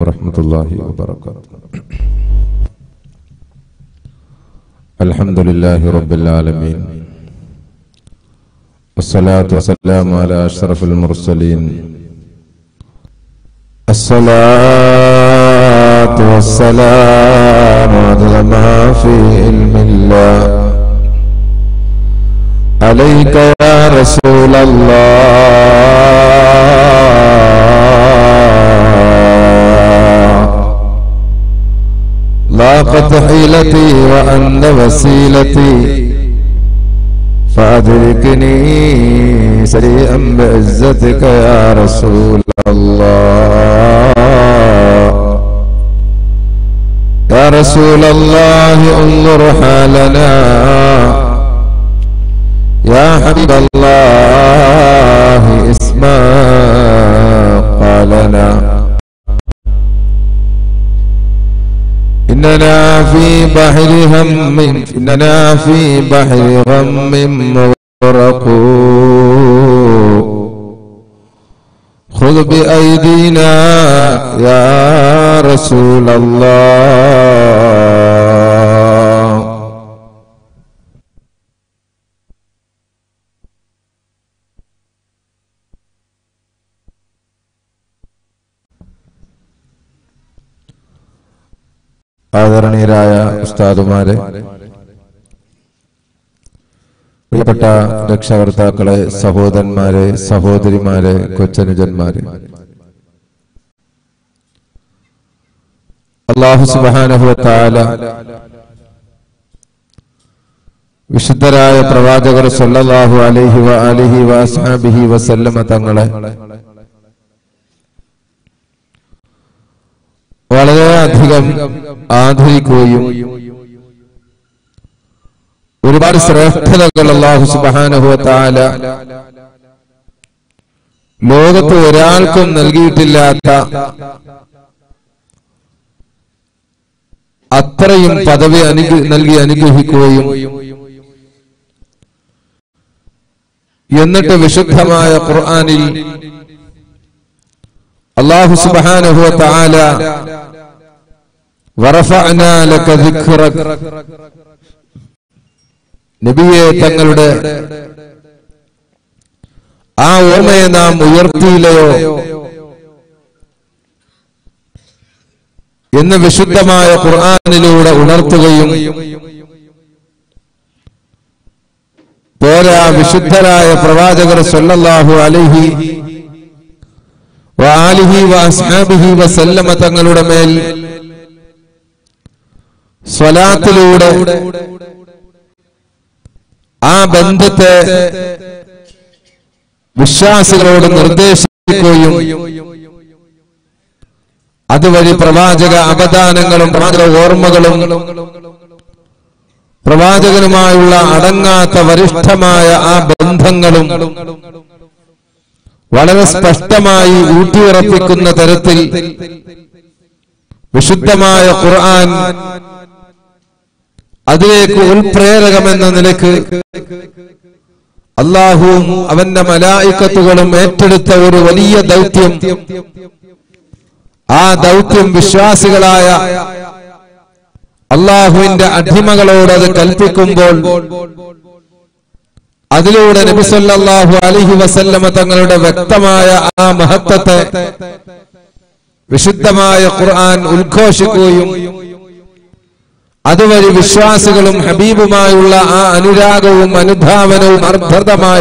ورحمة الله وبركاته الحمد لله رب العالمين والصلاة والسلام على أشرف المرسلين الصلاة والسلام على ما في علم الله عليك يا رسول الله ضاقت حيلتي وأنت وسيلتي فأدركني سريعا بعزتك يا رسول الله يا رسول الله انظر حالنا يا حبيب الله اسمع قالنا إننا في بحر هم إننا في بحر غم مغرق خذ بأيدينا يا رسول الله ആദരണീയരായ ഉസ്താദുമാരെ പ്രിയപ്പെട്ട രക്ഷകർത്താക്കളെ സഹോദരന്മാരെ സഹോദരിമാരെ കൊച്ചനുജന്മാരെ അള്ളാഹു സുബാനഹുവത്താല വിശുദ്ധരായ പ്രവാചകർ സല്ലല്ലാഹു അലൈഹി വ അലിഹി വസ്ഹാബിഹി വസല്ലമ തങ്ങളെ വളരെയധികം ആദരിക്കുകയും ഒരുപാട് ശ്രേഷ്ഠതകൾ അള്ളാഹു സുബാനഹുവത്താല ലോകത്ത് ഒരാൾക്കും നൽകിയിട്ടില്ലാത്ത അത്രയും പദവി അനുഗ നൽകി അനുഗ്രഹിക്കുകയും എന്നിട്ട് വിശുദ്ധമായ ഖുർആനിൽ അള്ളാഹു സുബാനഹുവ താല വറഫഅനാ ലക ദിക്റക് നബിയെ തങ്ങളുടെ ആ ഓർമ്മയെ നാം ഉയർത്തിയില്ലയോ എന്ന് വിശുദ്ധമായ ഖുർആനിലൂടെ ഉണർത്തുകയും പോരാ വിശുദ്ധരായ പ്രവാചകർ സല്ലല്ലാഹു അലൈഹി വാലിഹി വസ്ഹാബിഹി വസല്ലമ തങ്ങളുടെ മേൽ സ്വലാത്തിലൂടെ ആ ബന്ധത്തെ വിശ്വാസികളോട് നിർദ്ദേശിക്കുകയും അതുവഴി പ്രവാചക അവദാനങ്ങളും പ്രവാചക ഓർമ്മകളും പ്രവാചകനുമായുള്ള അടങ്ങാത്ത വരിഷ്ഠമായ ആ ബന്ധങ്ങളും വളരെ സ്പഷ്ടമായി ഊട്ടിയുറപ്പിക്കുന്ന തരത്തിൽ വിശുദ്ധമായ ഖുർആൻ അതിലേക്ക് ഉൾപ്രേരകമെന്ന നിലക്ക് അള്ളാഹുവും അവന്റെ മലായിക്കത്തുകളും ഏറ്റെടുത്ത ഒരു വലിയ ദൗത്യം ആ ദൗത്യം വിശ്വാസികളായ അള്ളാഹുവിന്റെ അടിമകളോട് അത് കൽപ്പിക്കുമ്പോൾ അതിലൂടെ നബിസല്ലാഹു അലിഹി വസല്ലമ തങ്ങളുടെ വ്യക്തമായ ആ മഹത്വത്തെ വിശുദ്ധമായ ഖുർആൻ ഉദ്ഘോഷിക്കുകയും അതുവഴി വിശ്വാസികളും ഹബീബുമായുള്ള ആ അനുരാഗവും അനുധാവനവും അർദ്ധതമായ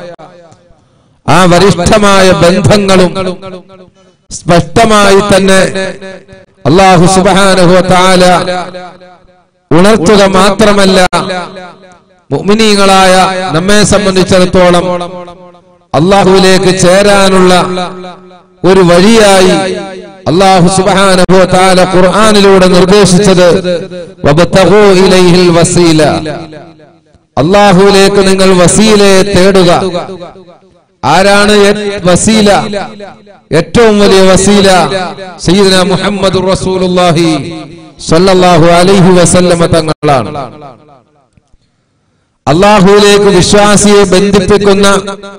ആ വരിഷ്ഠമായ ബന്ധങ്ങളും സ്പഷ്ടമായി തന്നെ അള്ളാഹു സുബാനഹു താല ഉണർത്തുക മാത്രമല്ല മുഅ്മിനീങ്ങളായ നമ്മെ സംബന്ധിച്ചിടത്തോളം അള്ളാഹുവിലേക്ക് ചേരാനുള്ള ഒരു വഴിയായി അള്ളാഹു സുബ്ഹാനഹു വ തആല ഖുർആനിലൂടെ നിർദ്ദേശിച്ചത് വബ്തഗൂ ഇലൈഹിൽ വസീല അള്ളാഹുവിലേക്ക് നിങ്ങൾ വസീലയെ തേടുക ആരാണ് ഏ- വസീല ഏറ്റവും വലിയ വസീല സയ്യിദന മുഹമ്മദ് റസൂലുള്ളാഹി സ്വല്ലല്ലാഹു അലൈഹി വസല്ലമ തങ്ങളാണ് അള്ളാഹുവിലേക്ക് വിശ്വാസിയെ ബന്ധിപ്പിക്കുന്ന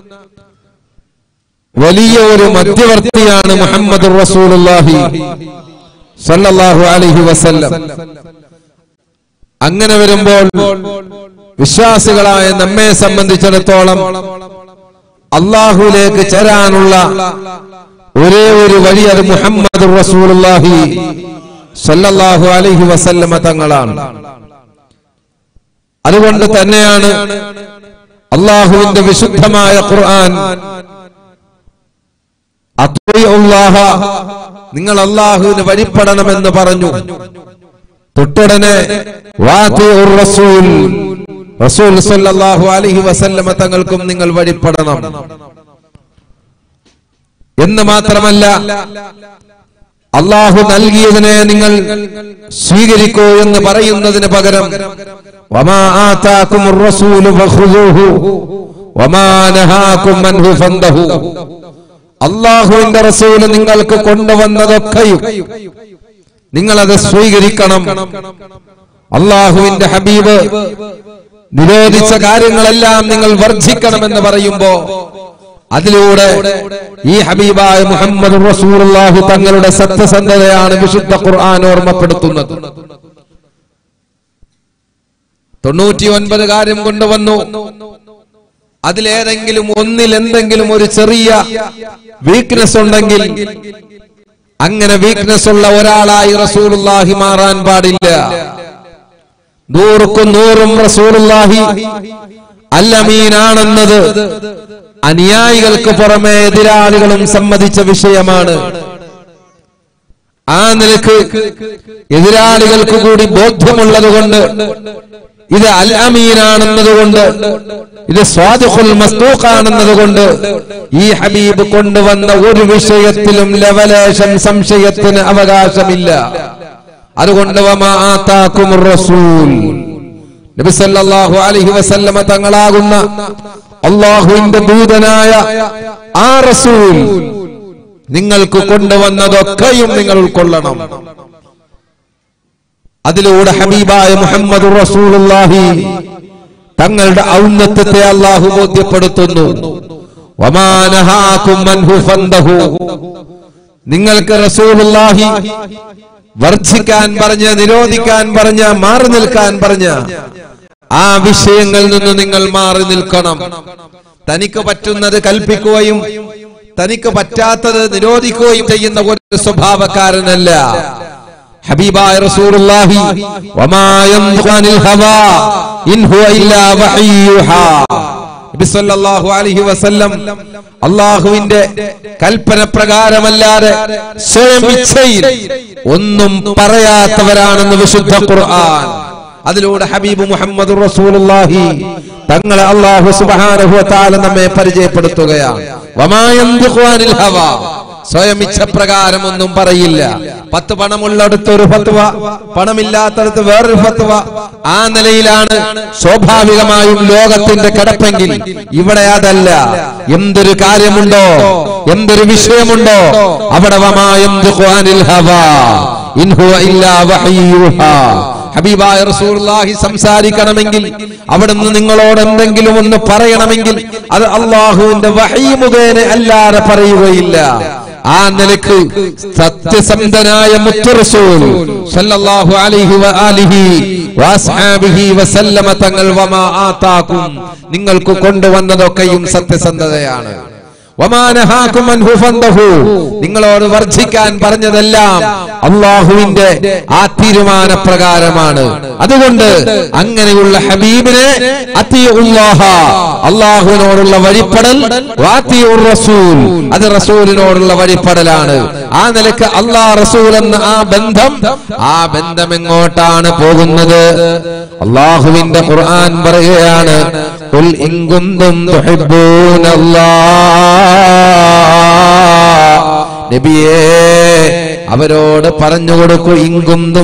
വലിയ ഒരു മധ്യവർത്തിയാണ് മുഹമ്മദ് റസൂലുള്ളാഹി സല്ലല്ലാഹു അലൈഹി വസല്ലം അങ്ങനെ വരുമ്പോൾ വിശ്വാസികളായ നമ്മെ സംബന്ധിച്ചിടത്തോളം അള്ളാഹുലേക്ക് ചേരാനുള്ള ഒരേ ഒരു വഴി അത് മുഹമ്മദ് റസൂലുള്ളാഹി സല്ലല്ലാഹു അലൈഹി വസല്ലമ തങ്ങളാണ് അതുകൊണ്ട് തന്നെയാണ് അള്ളാഹുവിന്റെ വിശുദ്ധമായ ഖുർആൻ അത്വയുള്ളാഹ നിങ്ങൾ അള്ളാഹുവിന് വഴിപ്പെടണമെന്ന് പറഞ്ഞു തൊട്ടുടനെ വാതിഉർ റസൂൽ റസൂൽ സല്ലല്ലാഹു അലൈഹി വസല്ലമ തങ്ങൾക്കും നിങ്ങൾ വഴിപ്പെടണം എന്ന് മാത്രമല്ല അള്ളാഹു നൽകിയതിനെ നിങ്ങൾ സ്വീകരിക്കൂ എന്ന് പറയുന്നതിന് പകരം വമാ ആതാകുമുർ റസൂലു ഫഖുദൂഹു വമാ നഹാകും അൻഹു ഫന്തഹു അള്ളാഹുവിന്റെ റസൂല് നിങ്ങൾക്ക് കൊണ്ടുവന്നതൊക്കെയും നിങ്ങളത് സ്വീകരിക്കണം അള്ളാഹുവിന്റെ ഹബീബ് നിരോധിച്ച കാര്യങ്ങളെല്ലാം നിങ്ങൾ വർജിക്കണമെന്ന് പറയുമ്പോ അതിലൂടെ ഈ ഹബീബായ മുഹമ്മദ് റസൂലുള്ളാഹി തങ്ങളുടെ സത്യസന്ധതയാണ് വിശുദ്ധ ഖുർആൻ ഓർമ്മപ്പെടുത്തുന്നത് തൊണ്ണൂറ്റി ഒൻപത് കാര്യം കൊണ്ടുവന്നു അതിലേതെങ്കിലും ഒന്നിൽ എന്തെങ്കിലും ഒരു ചെറിയ വീക്ക്നെസ് ഉണ്ടെങ്കിൽ അങ്ങനെ വീക്ക്നെസ് ഉള്ള ഒരാളായി റസൂലുള്ളാഹി മാറാൻ പാടില്ല നൂറുക്കും നൂറും റസൂലുള്ളാഹി അല്ലമീനാണെന്നത് അനുയായികൾക്ക് പുറമെ എതിരാളികളും സമ്മതിച്ച വിഷയമാണ് ആ നിലക്ക് എതിരാളികൾക്ക് കൂടി ബോധ്യമുള്ളത് കൊണ്ട് ഇത് അൽ അമീനാണെന്നതുകൊണ്ട് ഇത് സ്വാദിഖുൽ മസ്തൂഖാണെന്നതുകൊണ്ട് ഈ ഹബീബ് കൊണ്ടുവന്ന ഒരു വിഷയത്തിലും ലവലേശം സംശയത്തിന് അവകാശമില്ല അതുകൊണ്ട് വമാ ആതാക്കുമുർ റസൂൽ നബി സല്ലല്ലാഹു അലൈഹി വസല്ലമ തങ്ങളാകുന്ന അള്ളാഹുവിന്റെ ദൂതനായ ആ റസൂൽ നിങ്ങൾക്ക് കൊണ്ടുവന്നതൊക്കെയും നിങ്ങൾ ഉൾക്കൊള്ളണം അതിലൂടെ ഹബീബായ മുഹമ്മദ് റസൂലുള്ളാഹി തങ്ങളുടെ ഔന്നത്യത്തെ അള്ളാഹു ബോധ്യപ്പെടുത്തുന്നു വമാ നഹാകും അൻഹു ഫന്തഹു നിങ്ങൾക്ക് റസൂലുള്ളാഹി വർജിക്കാൻ പറഞ്ഞ നിരോധിക്കാൻ പറഞ്ഞ മാറി നിൽക്കാൻ പറഞ്ഞ ആ വിഷയങ്ങളിൽ നിന്ന് നിങ്ങൾ മാറി നിൽക്കണം തനിക്ക് പറ്റുന്നത് കൽപ്പിക്കുകയും തനിക്ക് പറ്റാത്തത് നിരോധിക്കുകയും ചെയ്യുന്ന ഒരു സ്വഭാവക്കാരനല്ല ഹബീബായ റസൂലുള്ളാഹി വമാ യൻതിഖു അനിൽ ഹവാ ഇൻ ഹുവ ഇല്ലാ വഹയ്യുഹാ നബി സല്ലല്ലാഹു അലൈഹി വസല്ലം അള്ളാഹുവിന്റെ കൽപ്പന പ്രകാരമല്ലാതെ സ്വയം ഇച്ഛയിൽ ഒന്നും പറയാത്തവരാണെന്ന് വിശുദ്ധ ഖുർആൻ അതിലൂടെ ഹബീബ് മുഹമ്മദ് റസൂലുള്ളാഹി തങ്ങളെ അള്ളാഹു സുബ്ഹാനഹു വ തആല നമ്മെ പരിചയപ്പെടുത്തുകയാണ് വമാ യൻതിഖു അനിൽ ഹവാ സ്വയം ഇച്ഛപ്രകാരം ഒന്നും പറയില്ല പത്ത് പണമുള്ളിടത്ത് ഒരു ഫത്വ പണമില്ലാത്തടത്ത് വേറൊരു ഫത്വ ആ നിലയിലാണ് സ്വാഭാവികമായും ലോകത്തിന്റെ കിടപ്പെങ്കിൽ ഇവിടെ അതല്ല എന്തൊരു കാര്യമുണ്ടോ എന്തൊരു വിഷയമുണ്ടോ അവിടെ വമായന്തിഖു അനിൽ ഹവാ ഇൻ ഹുവ ഇല്ലാ വഹയ്യുഹാ ഹബീബായ റസൂലുള്ളാഹി സംസാരിക്കണമെങ്കിൽ അവിടുന്ന് നിങ്ങളോട് എന്തെങ്കിലും ഒന്ന് പറയണമെങ്കിൽ അത് അള്ളാഹുവിന്റെ വഹീ മുഖേന അല്ലാതെ പറയുകയില്ല ആ നിലക്ക് സത്യസന്ധനായ മുത്തുറസൂൽ സല്ലല്ലാഹു അലൈഹി വ ആലിഹി വഅസ്ഹാബിഹി വസല്ലമ തങ്ങൾ വമാ ആതാക്കും നിങ്ങൾക്ക് കൊണ്ടുവന്നതൊക്കെയും സത്യസന്ധതയാണ് വമാ നഹാകും അൻഹു ഫന്തഹു നിങ്ങളോട് വർജിക്കാൻ പറഞ്ഞതെല്ലാം അള്ളാഹുവിന്റെ ആ തീരുമാന പ്രകാരമാണ് അതുകൊണ്ട് അങ്ങനെയുള്ള ഹബീബിനെ അത്തിയുള്ളാഹ അള്ളാഹുവിനോടുള്ള വഴിപ്പെടൽ വാത്തിയുർ റസൂൽ അത് റസൂലിനോടുള്ള വഴിപ്പെടലാണ് ആ നിലക്ക് അള്ളാഹ് റസൂൽ എന്ന ആ ബന്ധം ആ ബന്ധം എങ്ങോട്ടാണ് പോകുന്നത് അള്ളാഹുവിന്റെ ഖുർആൻ പറയുകയാണ് قل إن كنتم تحبون الله നബിയേ അവരോട് പറഞ്ഞു കൊടുക്കൂ ഇങ്കുന്തും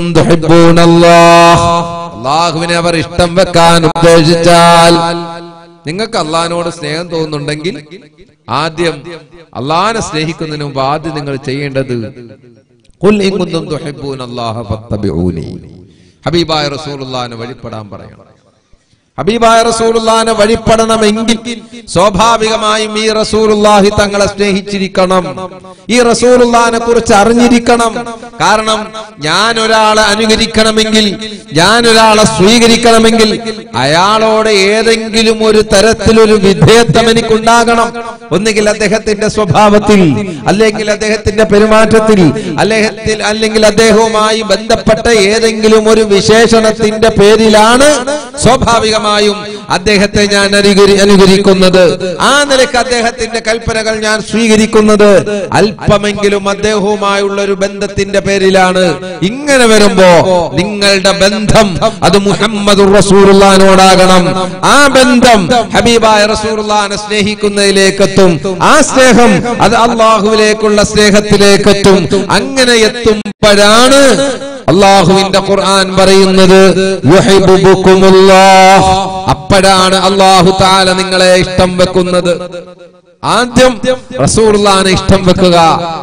അള്ളാഹുവിനെ അവർ ഇഷ്ടം വെക്കാൻ ഉദ്ദേശിച്ചാൽ നിങ്ങൾക്ക് അള്ളഹാനോട് സ്നേഹം തോന്നുന്നുണ്ടെങ്കിൽ ആദ്യം അള്ളാഹിനെ സ്നേഹിക്കുന്നതിന് മുമ്പ് ആദ്യം നിങ്ങൾ ചെയ്യേണ്ടത് ഖുൽ ഇൻ കുന്തും തുഹിബ്ബൂന അല്ലാഹ ഫത്തബിഊനി ഹബീബായ റസൂലുള്ളാഹിനെ വഴിപ്പെടാൻ പറയണം ഹബീബായ റസൂലുള്ളാനെ വഴിപ്പെടണമെങ്കിൽ സ്വാഭാവികമായും ഈ റസൂലുള്ളാഹി തങ്ങളെ സ്നേഹിച്ചിരിക്കണം ഈ റസൂലുള്ളാനെ കുറിച്ച് അറിഞ്ഞിരിക്കണം കാരണം ഞാൻ ഒരാളെ അനുകരിക്കണമെങ്കിൽ ഞാൻ ഒരാളെ സ്വീകരിക്കണമെങ്കിൽ അയാളോട് ഏതെങ്കിലും ഒരു തരത്തിലൊരു വിധേയത്വം എനിക്കുണ്ടാകണം ഒന്നുകിൽ അദ്ദേഹത്തിന്റെ സ്വഭാവത്തിൽ അല്ലെങ്കിൽ അദ്ദേഹത്തിന്റെ പെരുമാറ്റത്തിൽ അല്ലെങ്കിൽ അല്ലെങ്കിൽ അദ്ദേഹവുമായി ബന്ധപ്പെട്ട ഏതെങ്കിലും ഒരു വിശേഷണത്തിന്റെ പേരിലാണ് സ്വാഭാവികമായും അദ്ദേഹത്തെ ഞാൻ അനുകരി- അനുകരിക്കുന്നത് ആ നിലക്ക് അദ്ദേഹത്തിന്റെ കൽപ്പനകൾ ഞാൻ സ്വീകരിക്കുന്നത് അല്പമെങ്കിലും അദ്ദേഹവുമായുള്ള ഒരു ബന്ധത്തിന്റെ പേരിലാണ് ഇങ്ങനെ വരുമ്പോ നിങ്ങളുടെ ബന്ധം അത് മുഹമ്മദ് റസൂറുല്ലാനോടാകണം ആ ബന്ധം ഹബീബായ റസൂറുല്ലാനെ സ്നേഹിക്കുന്നതിലേക്കെത്തും ആ സ്നേഹം അത് അള്ളാഹുവിലേക്കുള്ള സ്നേഹത്തിലേക്കെത്തും അങ്ങനെ എത്തുമ്പോഴാണ് അള്ളാഹുവിന്റെ ഖുർആൻ പറയുന്നത് യുഹിബ്ബുക്കുമുല്ലാഹ്. അപ്പോഴാണ് അള്ളാഹു താല നിങ്ങളെ ഇഷ്ടം വെക്കുന്നത് ആദ്യം റസൂർലാനെ ഇഷ്ടം വെക്കുക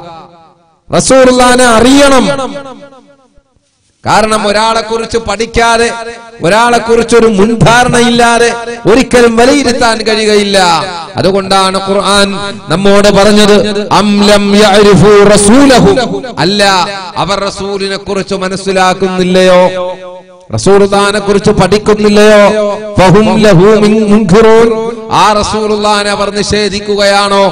റസൂർലാനെ അറിയണം കാരണം ഒരാളെ കുറിച്ച് പഠിക്കാതെ ഒരാളെ കുറിച്ച് ഒരു മുൻധാരണയില്ലാതെ ഒരിക്കലും വിലയിരുത്താൻ കഴിയുകയില്ല അതുകൊണ്ടാണ് ഖുർആൻ നമ്മോട് പറഞ്ഞത് അംലം യഅരിഫു റസൂലഹു അല്ല അവർ റസൂലിനെ കുറിച്ച് മനസ്സിലാക്കുന്നില്ലയോ റസൂലുള്ളാനെ കുറിച്ച് പഠിക്കുന്നില്ലയോ ഫഹും ലഹു മിൻ- മുൻകിറൂൻ ആ റസൂലുള്ളാനെ അവർ നിഷേധിക്കുകയാണോ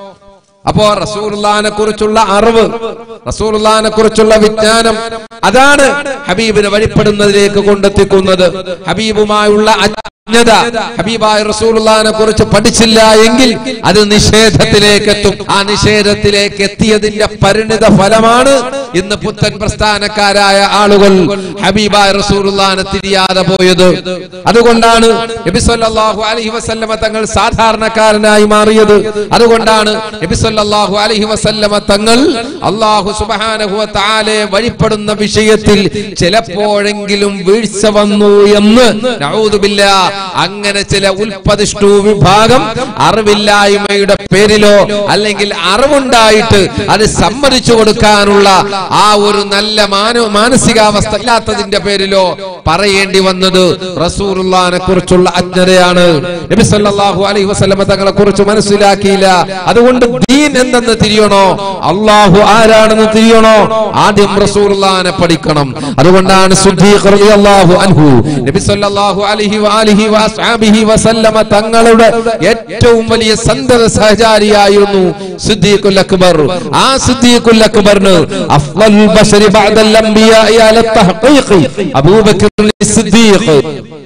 അപ്പോ റസൂലുള്ളാനെ കുറിച്ചുള്ള അറിവ് റസൂലുള്ളാനെ കുറിച്ചുള്ള വിജ്ഞാനം അതാണ് ഹബീബിനെ വഴിപ്പെടുന്നതിലേക്ക് കൊണ്ടെത്തിക്കുന്നത് ഹബീബുമായുള്ള അജ്ഞത ഹബീബായ റസൂലുള്ളാനെ കുറിച്ച് പഠിച്ചില്ല എങ്കിൽ അത് നിഷേധത്തിലേക്ക് എത്തും ആ നിഷേധത്തിലേക്ക് എത്തിയതിന്റെ പരിണിത ഫലമാണ് ഇന്ന് പുത്തൻ പ്രസ്ഥാനക്കാരായ ആളുകൾ ഹബീബായ റസൂലുള്ളാനെ തിരിയാതെ പോയത് അതുകൊണ്ടാണ് നബി സല്ലല്ലാഹു അലൈഹി വസല്ലമ തങ്ങൾ സാധാരണക്കാരനായി മാറിയത് അതുകൊണ്ടാണ് നബി സല്ലല്ലാഹു അലൈഹി വസല്ലമ തങ്ങൾ അല്ലാഹു സുബ്ഹാനഹു വ തആലയെ വഴിപ്പെടുന്ന വിഷയത്തിൽ ചിലപ്പോഴെങ്കിലും വീഴ്ച വന്നു എന്ന് നഊദുബില്ല അങ്ങനെ ചില ഉൽപ്പതിഷ്ണു വിഭാഗം അറിവില്ലായ്മയുടെ പേരിലോ അല്ലെങ്കിൽ അറിവുണ്ടായിട്ട് അത് സമ്മതിച്ചു കൊടുക്കാനുള്ള ആ ഒരു നല്ല മാന മാനസികാവസ്ഥ ഇല്ലാത്തതിന്റെ പേരിലോ പറയേണ്ടി വന്നത് റസൂറുല്ലാനെ കുറിച്ചുള്ള അജ്ഞതയാണ് നബി സല്ലല്ലാഹു അലൈഹി വസല്ലമ തങ്ങളെ കുറിച്ച് മനസ്സിലാക്കിയില്ല അതുകൊണ്ട് ദീൻ എന്തെന്ന് തിരിയണോ അള്ളാഹു ആരാണെന്ന് തിരിയണോ ആദ്യം റസൂലുള്ളാനെ പഠിക്കണം അതുകൊണ്ടാണ് സുദ്ദീഖ് റളിയല്ലാഹു അൻഹു നബി സല്ലല്ലാഹു അലൈഹി വആലിഹി വഅസ്ഹാബിഹി വസല്ലമ തങ്ങളുടെ ഏറ്റവും വലിയ സന്തത സഹചാരിയായിരുന്നു സിദ്ദീഖുൽ അക്ബർ ആ സിദ്ദീഖുൽ അക്ബറിന് അഫ്ളൽ ബശരി ബഅദൽ അംബിയാഇ അല തഹ്ഖീഖ് അബൂബക്കർ സിദ്ദീഖ്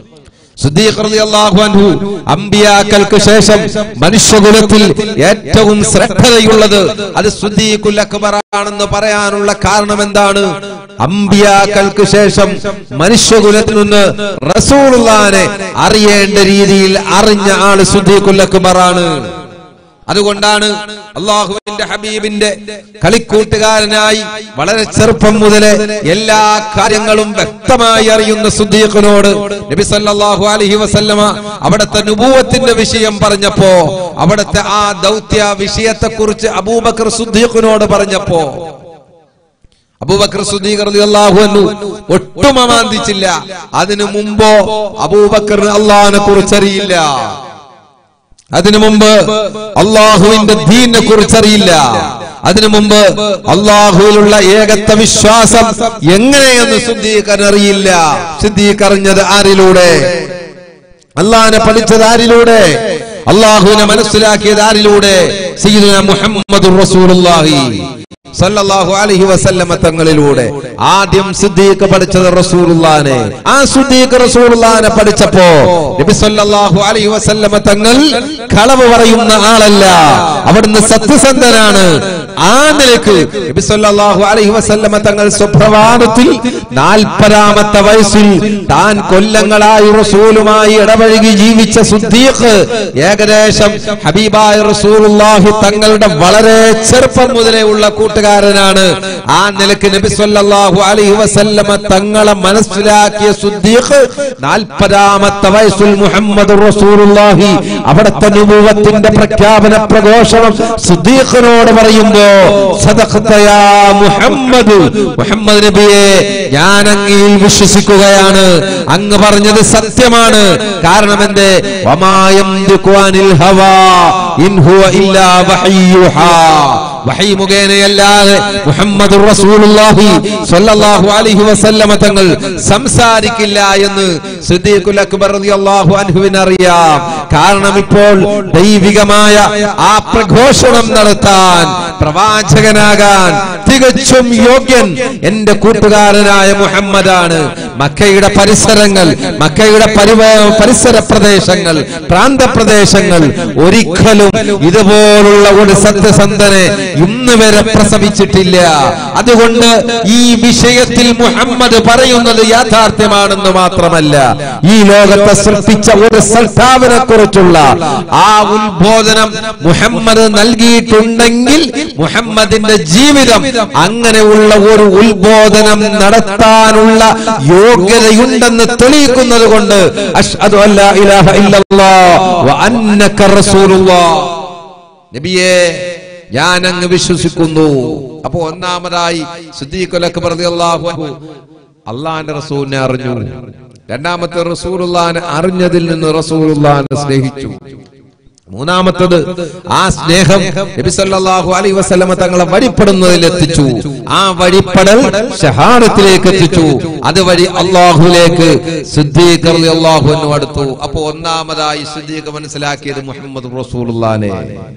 സിദ്ദീഖ് റളിയല്ലാഹു അൻഹു അമ്പിയാക്കൾക്ക് ശേഷം മനുഷ്യകുലത്തിൽ ഏറ്റവും ശ്രദ്ധതയുള്ളത് അത് സിദ്ദീഖുൽ അക്ബർ ആണെന്ന് പറയാനുള്ള കാരണം എന്താണ് അമ്പിയാക്കൾക്ക് ശേഷം മനുഷ്യകുലത്തിൽ നിന്ന് റസൂലുള്ളാനെ അറിയേണ്ട രീതിയിൽ അറിഞ്ഞ ആള് സിദ്ദീഖുൽ അക്ബർ ആണ് അതുകൊണ്ടാണ് അള്ളാഹുവിന്റെ ഹബീബിന്റെ കളിക്കൂട്ടുകാരനായി വളരെ ചെറുപ്പം മുതലേ എല്ലാ കാര്യങ്ങളും വ്യക്തമായി അറിയുന്ന സുദ്ദീഖിനോട് നബി സല്ലല്ലാഹു അലൈഹി വസല്ലമ അവിടുത്തെ നുബൂവത്തിന്റെ വിഷയം പറഞ്ഞപ്പോ അവിടുത്തെ ആ ദൗത്യ വിഷയത്തെ കുറിച്ച് അബൂബക്കർ സുദ്ദീഖിനോട് പറഞ്ഞപ്പോ അബൂബക്കർ സുദ്ദീഖ് റളിയല്ലാഹു അൻഹു ഒട്ടും അമാന്തിച്ചില്ല അതിനു മുമ്പോ അബൂബക്കറിന് അള്ളാഹിനെ കുറിച്ചറിയില്ല അതിനു മുമ്പ് അള്ളാഹുവിന്റെ ദീനിനെ കുറിച്ചറിയില്ല അതിനു മുമ്പ് അള്ളാഹുവിലുള്ള ഏകത്വ വിശ്വാസം എങ്ങനെയെന്ന് സിദ്ദീഖൻ അറിയില്ല സിദ്ദീഖ് അറിഞ്ഞത് ആരിലൂടെ അള്ളാഹിനെ പഠിച്ചത് ആരിലൂടെ അള്ളാഹുവിനെ മനസ്സിലാക്കിയത് ആരിലൂടെ സയ്യിദുന മുഹമ്മദ് റസൂലുള്ളാഹി സല്ലല്ലാഹു അലൈഹി വസല്ലമ തങ്ങളിലൂടെ ആദ്യം സിദ്ദീഖ് പഠിച്ചത് റസൂലുള്ളാനെ ആ സിദ്ദീഖ് റസൂലുള്ളാനെ പഠിച്ചപ്പോ നബി സല്ലല്ലാഹു അലൈഹി വസല്ലമ തങ്ങൾ കളവ് പറയുന്ന ആളല്ല അവിടുന്ന് സത്യസന്ധനാണ് ആ നിലക്ക് നബി സല്ലല്ലാഹു അലൈഹി വസല്ലമ തങ്ങൾ സുപ്രഭാതത്തിൽ നാൽപ്പതാമത്തെ വയസ്സിൽ താൻ കൊല്ലങ്ങളായി റസൂലുമായി ഇടപഴകി ജീവിച്ച സുദ്ദീഖ് ഏകദേശം ഹബീബായ റസൂലുള്ളാഹി തങ്ങളുടെ വളരെ ചെറുപ്പം മുതലേ ഉള്ള കൂട്ടുകാരൻ കൂട്ടുകാരനാണ് ആ നിലക്ക് നബി സല്ലല്ലാഹു അലൈഹി വസല്ലമ തങ്ങളെ മനസ്സിലാക്കിയ സുദ്ദീഖ് നാൽപ്പതാമത്തെ വയസ്സിൽ മുഹമ്മദ് റസൂലുള്ളാഹി അവിടുത്തെ നുബുവത്തിന്റെ പ്രഖ്യാപന പ്രഘോഷണം സുദ്ദീഖിനോട് പറയുമ്പോ സദഖത യാ മുഹമ്മദ് മുഹമ്മദ് നബിയെ ഞാൻ അങ്ങയിൽ വിശ്വസിക്കുകയാണ് അങ്ങ് പറഞ്ഞത് സത്യമാണ് കാരണം എന്തേ വമായം ഹവാ ഇൻ ഹുവ ഇല്ലാ വഹയ്യുഹാ വഹി മുഖേനയല്ലാതെ മുഹമ്മദ് റസൂലുള്ളാഹി സ്വല്ലല്ലാഹു അലൈഹി വസല്ലമ തങ്ങൾ സംസാരിക്കില്ല എന്ന് സിദ്ദീഖുൽ അക്ബർ റളിയല്ലാഹു അൻഹുവിന് അറിയാം കാരണം ഇപ്പോൾ ദൈവികമായ ആ പ്രഘോഷണം നടത്താൻ പ്രവാചകനാകാൻ തികച്ചും യോഗ്യൻ എന്റെ കൂട്ടുകാരനായ മുഹമ്മദാണ് മക്കയുടെ പരിസരങ്ങൾ മക്കയുടെ പരിവ പരിസര പ്രദേശങ്ങൾ പ്രാന്തപ്രദേശങ്ങൾ ഒരിക്കലും ഇതുപോലുള്ള ഒരു സത്യസന്ധനെ ഇന്ന് വരെ പ്രസവിച്ചിട്ടില്ല അതുകൊണ്ട് ഈ വിഷയത്തിൽ മുഹമ്മദ് പറയുന്നത് യാഥാർത്ഥ്യമാണെന്ന് മാത്രമല്ല ഈ ലോകത്തെ സൃഷ്ടിച്ച ഒരു സൽത്താവിനെ കുറിച്ചുള്ള ആ ഉത്ബോധനം മുഹമ്മദ് നൽകിയിട്ടുണ്ടെങ്കിൽ മുഹമ്മദിന്റെ ജീവിതം അങ്ങനെയുള്ള ഒരു ഉത്ബോധനം നടത്താനുള്ള യോഗ്യതയുണ്ടെന്ന് തെളിയിക്കുന്നത് കൊണ്ട് അഷ്ഹദു അല്ലാ ഇലാഹ ഇല്ലല്ലാഹ് വ അന്നക റസൂലുള്ളാഹ് നബിയെ ഞാൻ അങ്ങ് വിശ്വസിക്കുന്നു അപ്പൊ ഒന്നാമതായി സിദ്ദീഖുൽ അക്ബർ റളിയല്ലാഹു അൻഹു അള്ളാഹിന്റെ റസൂലിനെ അറിഞ്ഞു രണ്ടാമത്തെ റസൂലുള്ളാഹിനെ അറിഞ്ഞതിൽ നിന്ന് റസൂലുള്ളാഹിനെ സ്നേഹിച്ചു മൂന്നാമത്തത് ആ സ്നേഹം നബി സല്ലല്ലാഹു അലൈഹി വസല്ലമ തങ്ങളെ വഴിപ്പെടുന്നതിൽ എത്തിച്ചു ആ വഴിപ്പെടൽ ഷഹാദത്തിലേക്ക് എത്തിച്ചു അതുവഴി അള്ളാഹുലേക്ക് സിദ്ദീഖ് റളിയല്ലാഹു അൻഹു അടുത്തു അപ്പോൾ ഒന്നാമതായി സിദ്ദീഖ് മനസ്സിലാക്കിയത് മുഹമ്മദ് റസൂലുള്ളാഹിനെ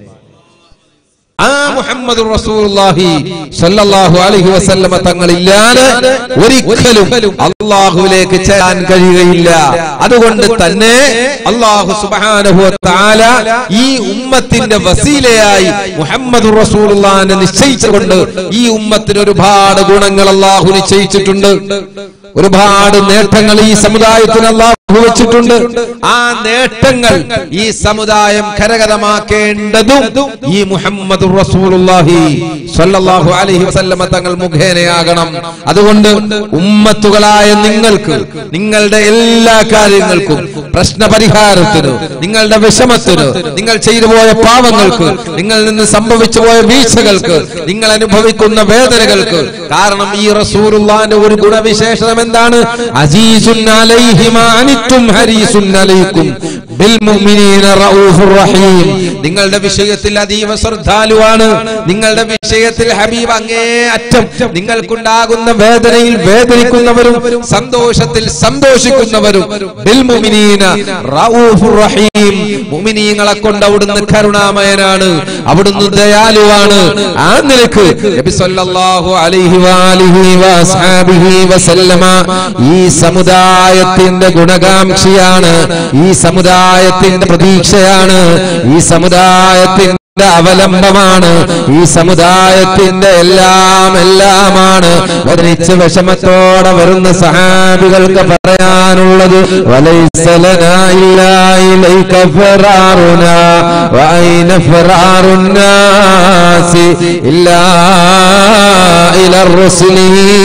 ആ മുഹമ്മദ് റസൂലുള്ളാഹി സ്വല്ലല്ലാഹു അലൈഹി വസല്ലമ തങ്ങളില്ലാതെ ഒരിക്കലും അള്ളാഹുവിലേക്ക് ചേരാൻ കഴിയുകയില്ല അതുകൊണ്ട് തന്നെ അള്ളാഹു സുബ്ഹാനഹു തആല ഈ ഉമ്മത്തിന്റെ വസീലയായി മുഹമ്മദ് റസൂലുള്ളാഹിനെ നിശ്ചയിച്ചുകൊണ്ട് ഈ ഉമ്മത്തിന് ഒരുപാട് ഗുണങ്ങൾ അള്ളാഹു നിശ്ചയിച്ചിട്ടുണ്ട് ഒരുപാട് നേട്ടങ്ങൾ ഈ സമുദായത്തിന് അള്ളാഹു വെച്ചിട്ടുണ്ട് ആ നേട്ടങ്ങൾ ഈ സമുദായം കരകതമാക്കേണ്ടതും ഈ മുഹമ്മദ് റസൂലുള്ളാഹി സ്വല്ലല്ലാഹു അലൈഹി വസല്ലമ തങ്ങൾ മുഖേനയാകണം അതുകൊണ്ട് ഉമ്മത്തുകളായ നിങ്ങൾക്ക് നിങ്ങളുടെ എല്ലാ കാര്യങ്ങൾക്കും പ്രശ്ന പരിഹാരത്തിന് നിങ്ങളുടെ വിഷമത്തിന് നിങ്ങൾ ചെയ്തു പോയ പാവങ്ങൾക്ക് നിങ്ങളിൽ നിന്ന് സംഭവിച്ചു പോയ വീഴ്ചകൾക്ക് നിങ്ങൾ അനുഭവിക്കുന്ന വേദനകൾക്ക് കാരണം ഈ റസൂലുള്ളാന്റെ ഒരു ഗുണവിശേഷണം എന്താണ് അസീസുൻ അലൈഹി മാ അനിത്തും ഹരീസുൻ അലൈക്കും ബിൽ മുഅ്മിനീന റഊഫുർ റഹീം നിങ്ങളുടെ വിഷയത്തിൽ അതീവ ശ്രദ്ധാലുവാണ് നിങ്ങളുടെ വിഷയത്തിൽ ഹബീബ് അങ്ങേ അറ്റം നിങ്ങൾക്കുണ്ടാകുന്ന വേദനയിൽ വേദനിക്കുന്നവരും സന്തോഷത്തിൽ സന്തോഷിക്കുന്നവരും ബിൽ മുഅ്മിനീന റഊഫുർ റഹീം മുഅ്മിനീങ്ങളെ കൊണ്ട് അവിടുന്ന് കരുണാമയനാണ് അവിടുന്ന് ദയാലുവാണ് ആ നിലക്ക് നബി സല്ലല്ലാഹു അലൈഹി വാലിഹി വഅസ്ഹാബിഹി വസല്ലമ ഈ സമുദായത്തിന്റെ ഗുണകാംക്ഷിയാണ് ഈ സമുദായത്തിന്റെ പ്രതീക്ഷയാണ് ഈ സമുദായത്തിന്റെ അവലംബമാണ് ഈ സമുദായത്തിന്റെ എല്ലാം എല്ലാമാണ് ഒന്നിച്ച് വിഷമത്തോടെ വരുന്ന സഹാബികൾക്ക് പറയാനുള്ളത് വലൈസലനാ ഇല്ലാ ഇലൈക ഫറാറുനാ വഅൈന ഫറാറുന്നാസി ഇല്ലാ ഇലർ റുസുലി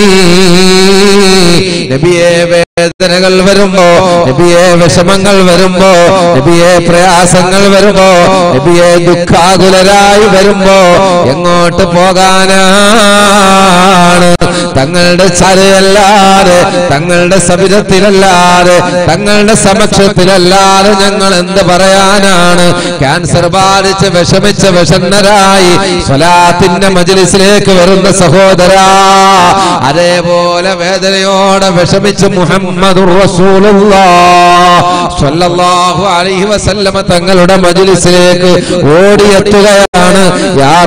നബിയെ വേദനകൾ വരുമ്പോ നബിയെ വിഷമങ്ങൾ വരുമ്പോ നബിയെ പ്രയാസങ്ങൾ വരുമ്പോ നബിയെ ദുഃഖാകുലരായി വരുമ്പോ എങ്ങോട്ട് പോകാനാണ് തങ്ങളുടെ ചരയല്ലാതെ തങ്ങളുടെ സബിരത്തിലല്ലാതെ തങ്ങളുടെ സമക്ഷത്തിലല്ലാതെ ഞങ്ങൾ എന്ത് പറയാനാണ് ക്യാൻസർ ബാധിച്ച് വിഷമിച്ച് വിഷണ്ണരായി സ്വലാത്തിന്റെ മജ്ലിസിലേക്ക് വരുന്ന സഹോദരാ അതേപോലെ വേദനയോടെ വിഷമിച്ച് മുഹമ്മദുർ റസൂലുള്ളാഹു അലൈഹി വസല്ലമ തങ്ങളുടെ മജ്ലിസിലേക്ക് ഓടിയെത്തുകയാണ് യാ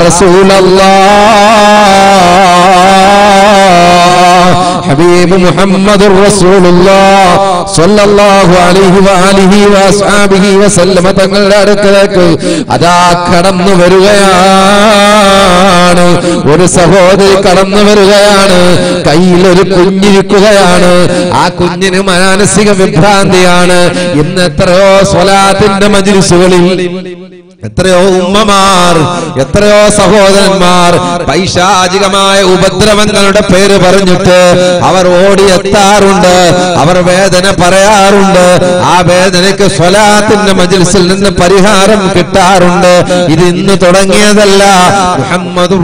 റസൂലല്ലാഹ് ഹബീബ് മുഹമ്മദുർ റസൂലുള്ളാഹ് സ്വല്ലല്ലാഹു അലൈഹി വആലിഹി വഅസ്ഹാബിഹി വസല്ലമ തങ്ങളുടെ അടുക്കലേക്ക് അതാ കടന്നു വരികയാണ് ഒരു സഹോദരി കടന്നു വരികയാണ് കയ്യിൽ ഒരു കുഞ്ഞിരിക്കുകയാണ് ആ കുഞ്ഞിന് മാനസിക വിഭ്രാന്തിയാണ് ഇന്ന് എത്രയോ സ്വലാത്തിന്റെ മജിലിസുകളിൽ എത്രയോ ഉമ്മമാർ എത്രയോ സഹോദരന്മാർ പൈശാചികമായ ഉപദ്രവങ്ങളുടെ പേര് പറഞ്ഞിട്ട് അവർ ഓടിയെത്താറുണ്ട് അവർ വേദന പറയാറുണ്ട് ആ വേദനയ്ക്ക് സ്വലാത്തിന്റെ മജിൽസിൽ നിന്ന് പരിഹാരം കിട്ടാറുണ്ട് ഇത് ഇന്ന് തുടങ്ങിയതല്ല മുഹമ്മദ്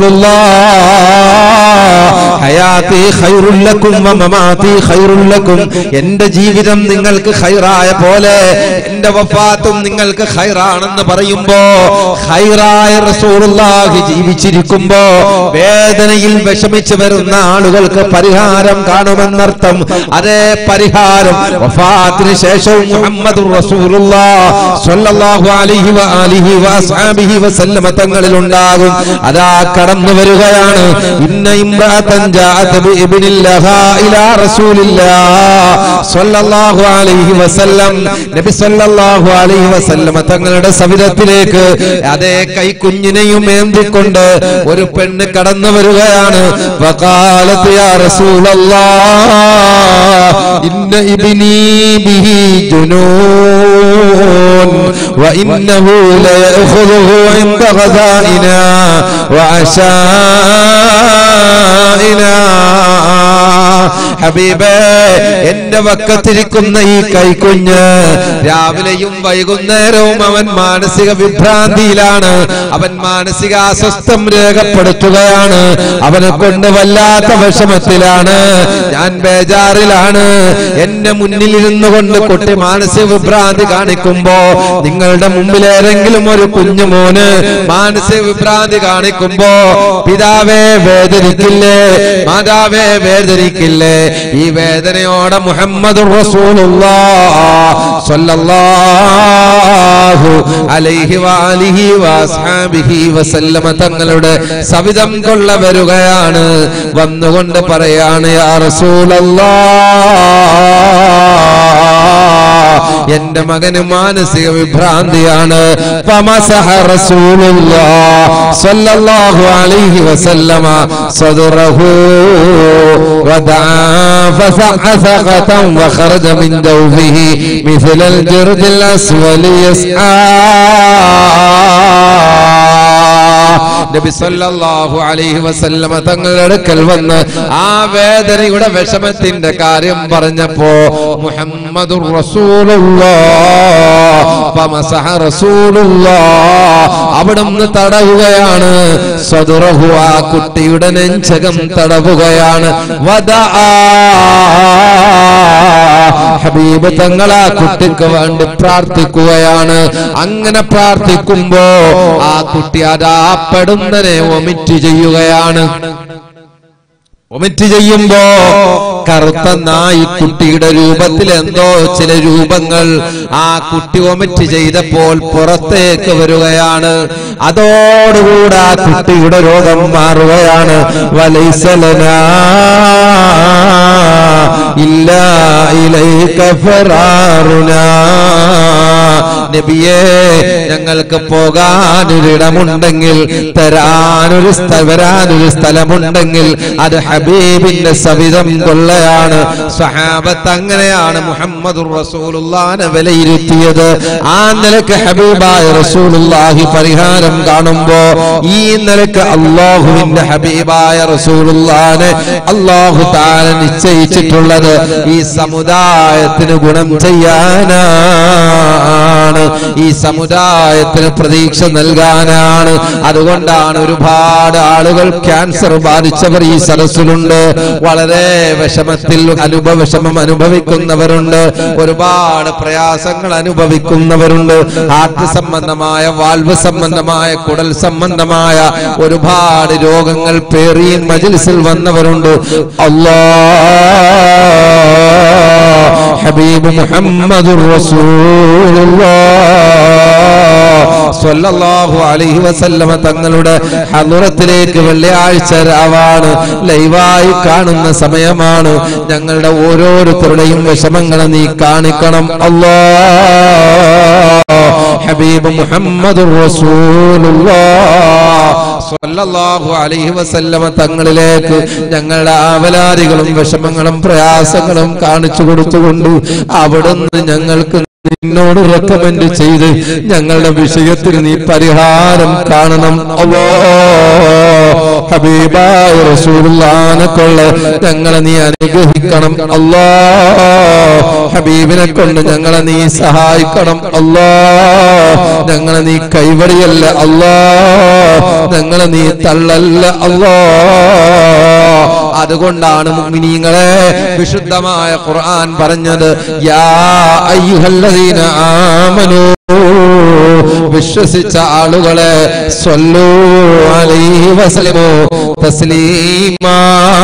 ഹയാത്തി ഖൈറുല്ലക്കും വ മമാതി ഖൈറുല്ലക്കും എന്റെ ജീവിതം നിങ്ങൾക്ക് ഖൈറായ പോലെ എന്റെ വഫാത്തും നിങ്ങൾക്ക് ഖൈറാണെന്ന് പറയുമ്പോ ഖൈറായ റസൂലുള്ളാഹി ജീവിച്ചിരിക്കുമ്പോ വേദനയിൽ വിഷമിച്ചു വരുന്ന ആളുകൾക്ക് പരിഹാരം കാണുമെന്നർത്ഥം അതേ പരിഹാരം വഫാത്തിന് ശേഷവും മുഹമ്മദ് സ്വല്ലല്ലാഹു അലൈഹി വ ആലിഹി വ അസ്ഹാബിഹി വസല്ലമ തങ്ങളിൽ ഉണ്ടാകും അതാ കടന്നു വരികയാണ് ഇന്ന ഇംറാതൻ ജാഅത് ബിഇബ്നിൽ ലഹാ ഇലാ റസൂലില്ലാഹ് സ്വല്ലല്ലാഹു അലൈഹി വസല്ലം നബി സ്വല്ലല്ലാഹു അലൈഹി വസല്ലമ തങ്ങളുടെ സവിധത്തിലേക്ക് അതേ കൈക്കുഞ്ഞിനെയും ഏന്തിക്കൊണ്ട് ഒരു പെണ്ണ് കടന്നു വരികയാണ് വഖാലത്ത് യാ റസൂലല്ലാഹ് ഇന്ന ഇബ്നീ ബിഹി ജുനൂൻ وإنه ليأخذه عند غذائنا وعشائنا ഹബീബേ എന്റെ വക്കത്തിരിക്കുന്ന ഈ കൈക്കുഞ്ഞ് രാവിലെയും വൈകുന്നേരവും അവൻ മാനസിക വിഭ്രാന്തിയിലാണ് അവൻ മാനസിക അസ്വസ്ഥം രേഖപ്പെടുത്തുകയാണ് അവനെ കൊണ്ട് വല്ലാത്ത വിഷമത്തിലാണ് ഞാൻ ബേജാറിലാണ് എന്റെ മുന്നിൽ ഇരുന്നു കൊണ്ട് കുട്ടി മാനസിക വിഭ്രാന്തി കാണിക്കുമ്പോ നിങ്ങളുടെ മുമ്പിൽ ഏതെങ്കിലും ഒരു കുഞ്ഞു മോന് മാനസിക വിഭ്രാന്തി കാണിക്കുമ്പോ പിതാവേ വേദനിക്കില്ലേ മാതാവേ വേദനിക്കില്ലേ ഈ വേദനയോടെ മുഹമ്മദ് അലൈഹി വാലിഹി വസ്ഹാബിഹി വസല്ലമ തങ്ങളുടെ സവിധം കൊള്ള വരികയാണ് വന്നുകൊണ്ട് പറയാണ് യാ റസൂലല്ലാ എന്റെ മകന് മാനസിക വിഭ്രാന്തിയാണ് ഫമസഹ റസൂലുള്ളാഹ് സ്വല്ലല്ലാഹു അലൈഹി വസല്ലമ സദറഹു വദആ فسعثقة وخرج من دوفه مثل الجرد الأسود يسعى നബി സല്ലല്ലാഹു അലൈഹി വസല്ലമ തങ്ങളുടെ അടുക്കൽ വന്ന് ആ വേദനയുടെ വിഷമത്തിന്റെ കാര്യം പറഞ്ഞപ്പോ മുഹമ്മദുർ റസൂലുള്ളാഹ് റസൂലുള്ളാഹ് അവിടുന്ന് തടവുകയാണ് സദുറഹു ആ കുട്ടിയുടെ നെഞ്ചകം തടവുകയാണ് വദആ ഹബീബ് തങ്ങൾ ആ കുട്ടിക്ക് വേണ്ടി പ്രാർത്ഥിക്കുകയാണ് അങ്ങനെ പ്രാർത്ഥിക്കുമ്പോ ആ കുട്ടി അതാ പെടുന്നനെ ഒമിറ്റ് ചെയ്യുകയാണ് ഒമിറ്റ് ചെയ്യുമ്പോ കറുത്ത നായിക്കുട്ടിയുടെ രൂപത്തിൽ എന്തോ ചില രൂപങ്ങൾ ആ കുട്ടി ഒമിറ്റ് ചെയ്തപ്പോൾ പുറത്തേക്ക് വരികയാണ് അതോടുകൂടെ ആ കുട്ടിയുടെ രോഗം മാറുകയാണ് വലൈസലന ഇല്ല ഇലൈക ഫറാറുനാ നബിയേ ഞങ്ങൾക്ക് പോകാനൊരിടമുണ്ടെങ്കിൽ തരാനൊരു സ്ഥ- വരാനൊരു സ്ഥലമുണ്ടെങ്കിൽ അത് ഹബീബിന്റെ സവിധം കൊള്ളയാണ് സ്വഹാബത്ത് അങ്ങനെയാണ് മുഹമ്മദ് റസൂലുള്ളാനെ വിലയിരുത്തിയത് ആ നിലക്ക് ഹബീബായ റസൂലുള്ളാഹി പരിഹാരം കാണുമ്പോ ഈ നിലക്ക് അള്ളാഹുവിന്റെ ഹബീബായ റസൂലുള്ളാനെ അള്ളാഹു താല നിശ്ചയിച്ചിട്ടുള്ളത് ഈ സമുദായത്തിന് ഗുണം ചെയ്യാനാണ് ഈ സമുദായത്തിന് പ്രതീക്ഷ നൽകാനാണ് അതുകൊണ്ടാണ് ഒരുപാട് ആളുകൾ ക്യാൻസർ ബാധിച്ചവർ ഈ സദസ്സിലുണ്ട് വളരെ വിഷമത്തിൽ അനുഭവ വിഷമം അനുഭവിക്കുന്നവരുണ്ട് ഒരുപാട് പ്രയാസങ്ങൾ അനുഭവിക്കുന്നവരുണ്ട് ഹാർട്ട് സംബന്ധമായ വാൽവ് സംബന്ധമായ കുടൽ സംബന്ധമായ ഒരുപാട് രോഗങ്ങൾ പേറിയും മജിൽസിൽ വന്നവരുണ്ട് അല്ലാ ഹബീബ് മുഹമ്മദ് സ്വല്ലല്ലാഹു അലൈഹി വസല്ലമ തങ്ങളുടെ ഹദറത്തിലേക്ക് വെള്ളിയാഴ്ച രാവാണ് ലൈവായി കാണുന്ന സമയമാണ് ഞങ്ങളുടെ ഓരോരുത്തരുടെയും വിഷമങ്ങളെ നീ കാണിക്കണം അല്ലാ ഹബീബ് മുഹമ്മദ് സ്വല്ലല്ലാഹു അലൈഹി വസല്ലമ തങ്ങളിലേക്ക് ഞങ്ങളുടെ ആവലാരികളും വിഷമങ്ങളും പ്രയാസങ്ങളും കാണിച്ചു കൊടുത്തുകൊണ്ട് അവിടുന്ന് ഞങ്ങൾക്ക് നിന്നോട് റെക്കമെൻഡ് ചെയ്ത് ഞങ്ങളുടെ വിഷയത്തിന് നീ പരിഹാരം കാണണം അല്ലോ ഹബീബായ റസൂലുള്ളാനെ കൊള്ള ഞങ്ങളെ നീ അനുഗ്രഹിക്കണം അല്ലോ ഹബീബിനെ കൊണ്ട് ഞങ്ങളെ നീ സഹായിക്കണം അല്ലോ ഞങ്ങളെ നീ കൈവടിയല്ല അല്ലോ ഞങ്ങളെ നീ തള്ളല്ല അല്ലോ അതുകൊണ്ടാണ് മുഅ്മിനീങ്ങളെ വിശുദ്ധമായ ഖുർആൻ പറഞ്ഞത് യാ അയ്യുഹല്ലദീന ആമനൂ വിശ്വസിച്ച ആളുകളെ സ്വല്ലൂ അലൈഹി വസല്ലമു തസ്ലീമാ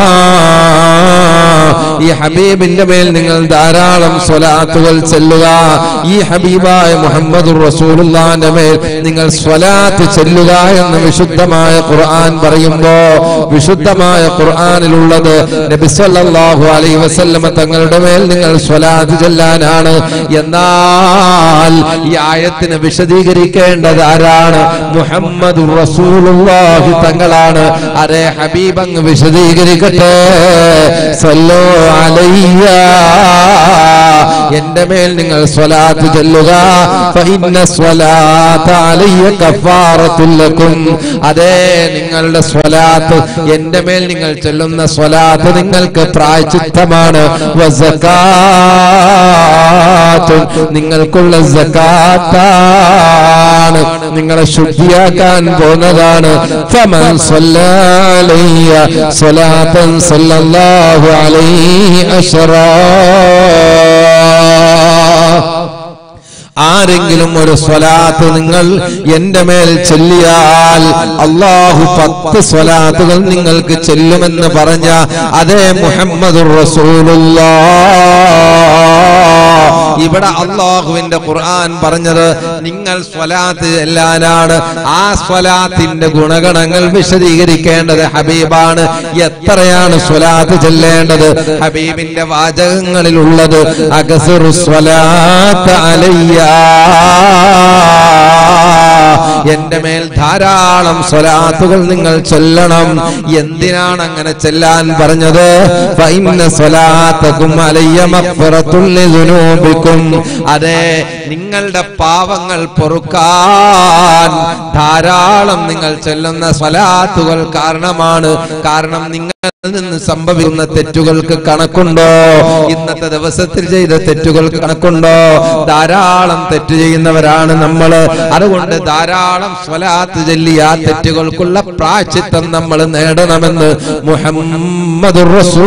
ഈ ഹബീബിന്റെ മേൽ നിങ്ങൾ ധാരാളം സ്വലാത്തുകൾ ചെല്ലുക ഈ ഹബീബായ മുഹമ്മദ് റസൂലുള്ളാന്റെ മേൽ നിങ്ങൾ സ്വലാത്ത് ചെല്ലുക എന്ന് വിശുദ്ധമായ ഖുർആൻ പറയുമ്പോ വിശുദ്ധമായ ഖുർആനിലുള്ളത് നബി സല്ലല്ലാഹു അലൈഹി വസല്ലമ തങ്ങളുടെ മേൽ നിങ്ങൾ സ്വലാത്ത് ചെല്ലാനാണ് എന്നാൽ ഈ ആയത്തിന് വിശദീകരിക്കേണ്ടത് ആരാണ് മുഹമ്മദ് റസൂലുള്ളാഹി തങ്ങളാണ് അരേ ഹബീബ് അങ്ങ് വിശദീകരിക്കട്ടെ സല്ലോ അലയ്യ എന്റെ മേൽ നിങ്ങൾ സ്വലാത്ത് ചൊല്ലുക ഫഇന്ന സ്വലാത്ത അലയ്യ കഫാറത്തുൽ ലക്കും അതേ നിങ്ങളുടെ സ്വലാത്ത് എന്റെ മേൽ നിങ്ങൾ ചൊല്ലുന്ന സ്വലാത്ത് നിങ്ങൾക്ക് പ്രായച്ചിത്തമാണ് വസകാത്തുൻ നിങ്ങൾക്കുള്ള സകാത്താണ് നിങ്ങളെ ശുദ്ധിയാക്കാൻ പോകുന്നതാണ് ഫമൻ സ്വല്ലലയ്യ സ്വലാത്തൻ സല്ലല്ലാഹു അലൈഹി അശ്റാ ആരെങ്കിലും ഒരു സ്വലാത്ത് നിങ്ങൾ എന്റെ മേൽ ചൊല്ലിയാൽ അള്ളാഹു പത്ത് സ്വലാത്തുകൾ നിങ്ങൾക്ക് ചെല്ലുമെന്ന് പറഞ്ഞ അതേ മുഹമ്മദ് ഇവിടെ അള്ളാഹുവിന്റെ ഖുർആൻ പറഞ്ഞത് നിങ്ങൾ സ്വലാത്ത് ചെല്ലാനാണ് ആ സ്വലാത്തിന്റെ ഗുണഗണങ്ങൾ വിശദീകരിക്കേണ്ടത് ഹബീബാണ് എത്രയാണ് സ്വലാത്ത് ചെല്ലേണ്ടത് ഹബീബിന്റെ വാചകങ്ങളിലുള്ളത് അഗസുറു സ്വലാത്ത് അലയ്യ എന്റെ മേൽ ധാരാളം സ്വലാത്തുകൾ നിങ്ങൾ ചൊല്ലണം എന്തിനാണ് അങ്ങനെ ചെല്ലാൻ പറഞ്ഞത് ഫൈന്ന സ്വലാത്തക്കും അലയ്യ മഗ്ഫിറത്തുൽ ലിദുനൂബിക്കും അതെ നിങ്ങളുടെ പാവങ്ങൾ പൊറുക്കാൻ ധാരാളം നിങ്ങൾ ചൊല്ലുന്ന സ്വലാത്തുകൾ കാരണമാണ് കാരണം നിങ്ങൾ നിന്ന് സംഭവിക്കുന്ന തെറ്റുകൾക്ക് കണക്കുണ്ടോ ഇന്നത്തെ ദിവസത്തിൽ ചെയ്ത തെറ്റുകൾക്ക് കണക്കുണ്ടോ ധാരാളം തെറ്റ് ചെയ്യുന്നവരാണ് നമ്മൾ അതുകൊണ്ട് ധാരാളം സ്വലാത്ത് ചൊല്ലി ആ തെറ്റുകൾക്കുള്ള പ്രാച്ചിത്വം നമ്മൾ നേടണമെന്ന് മുഹമ്മദ്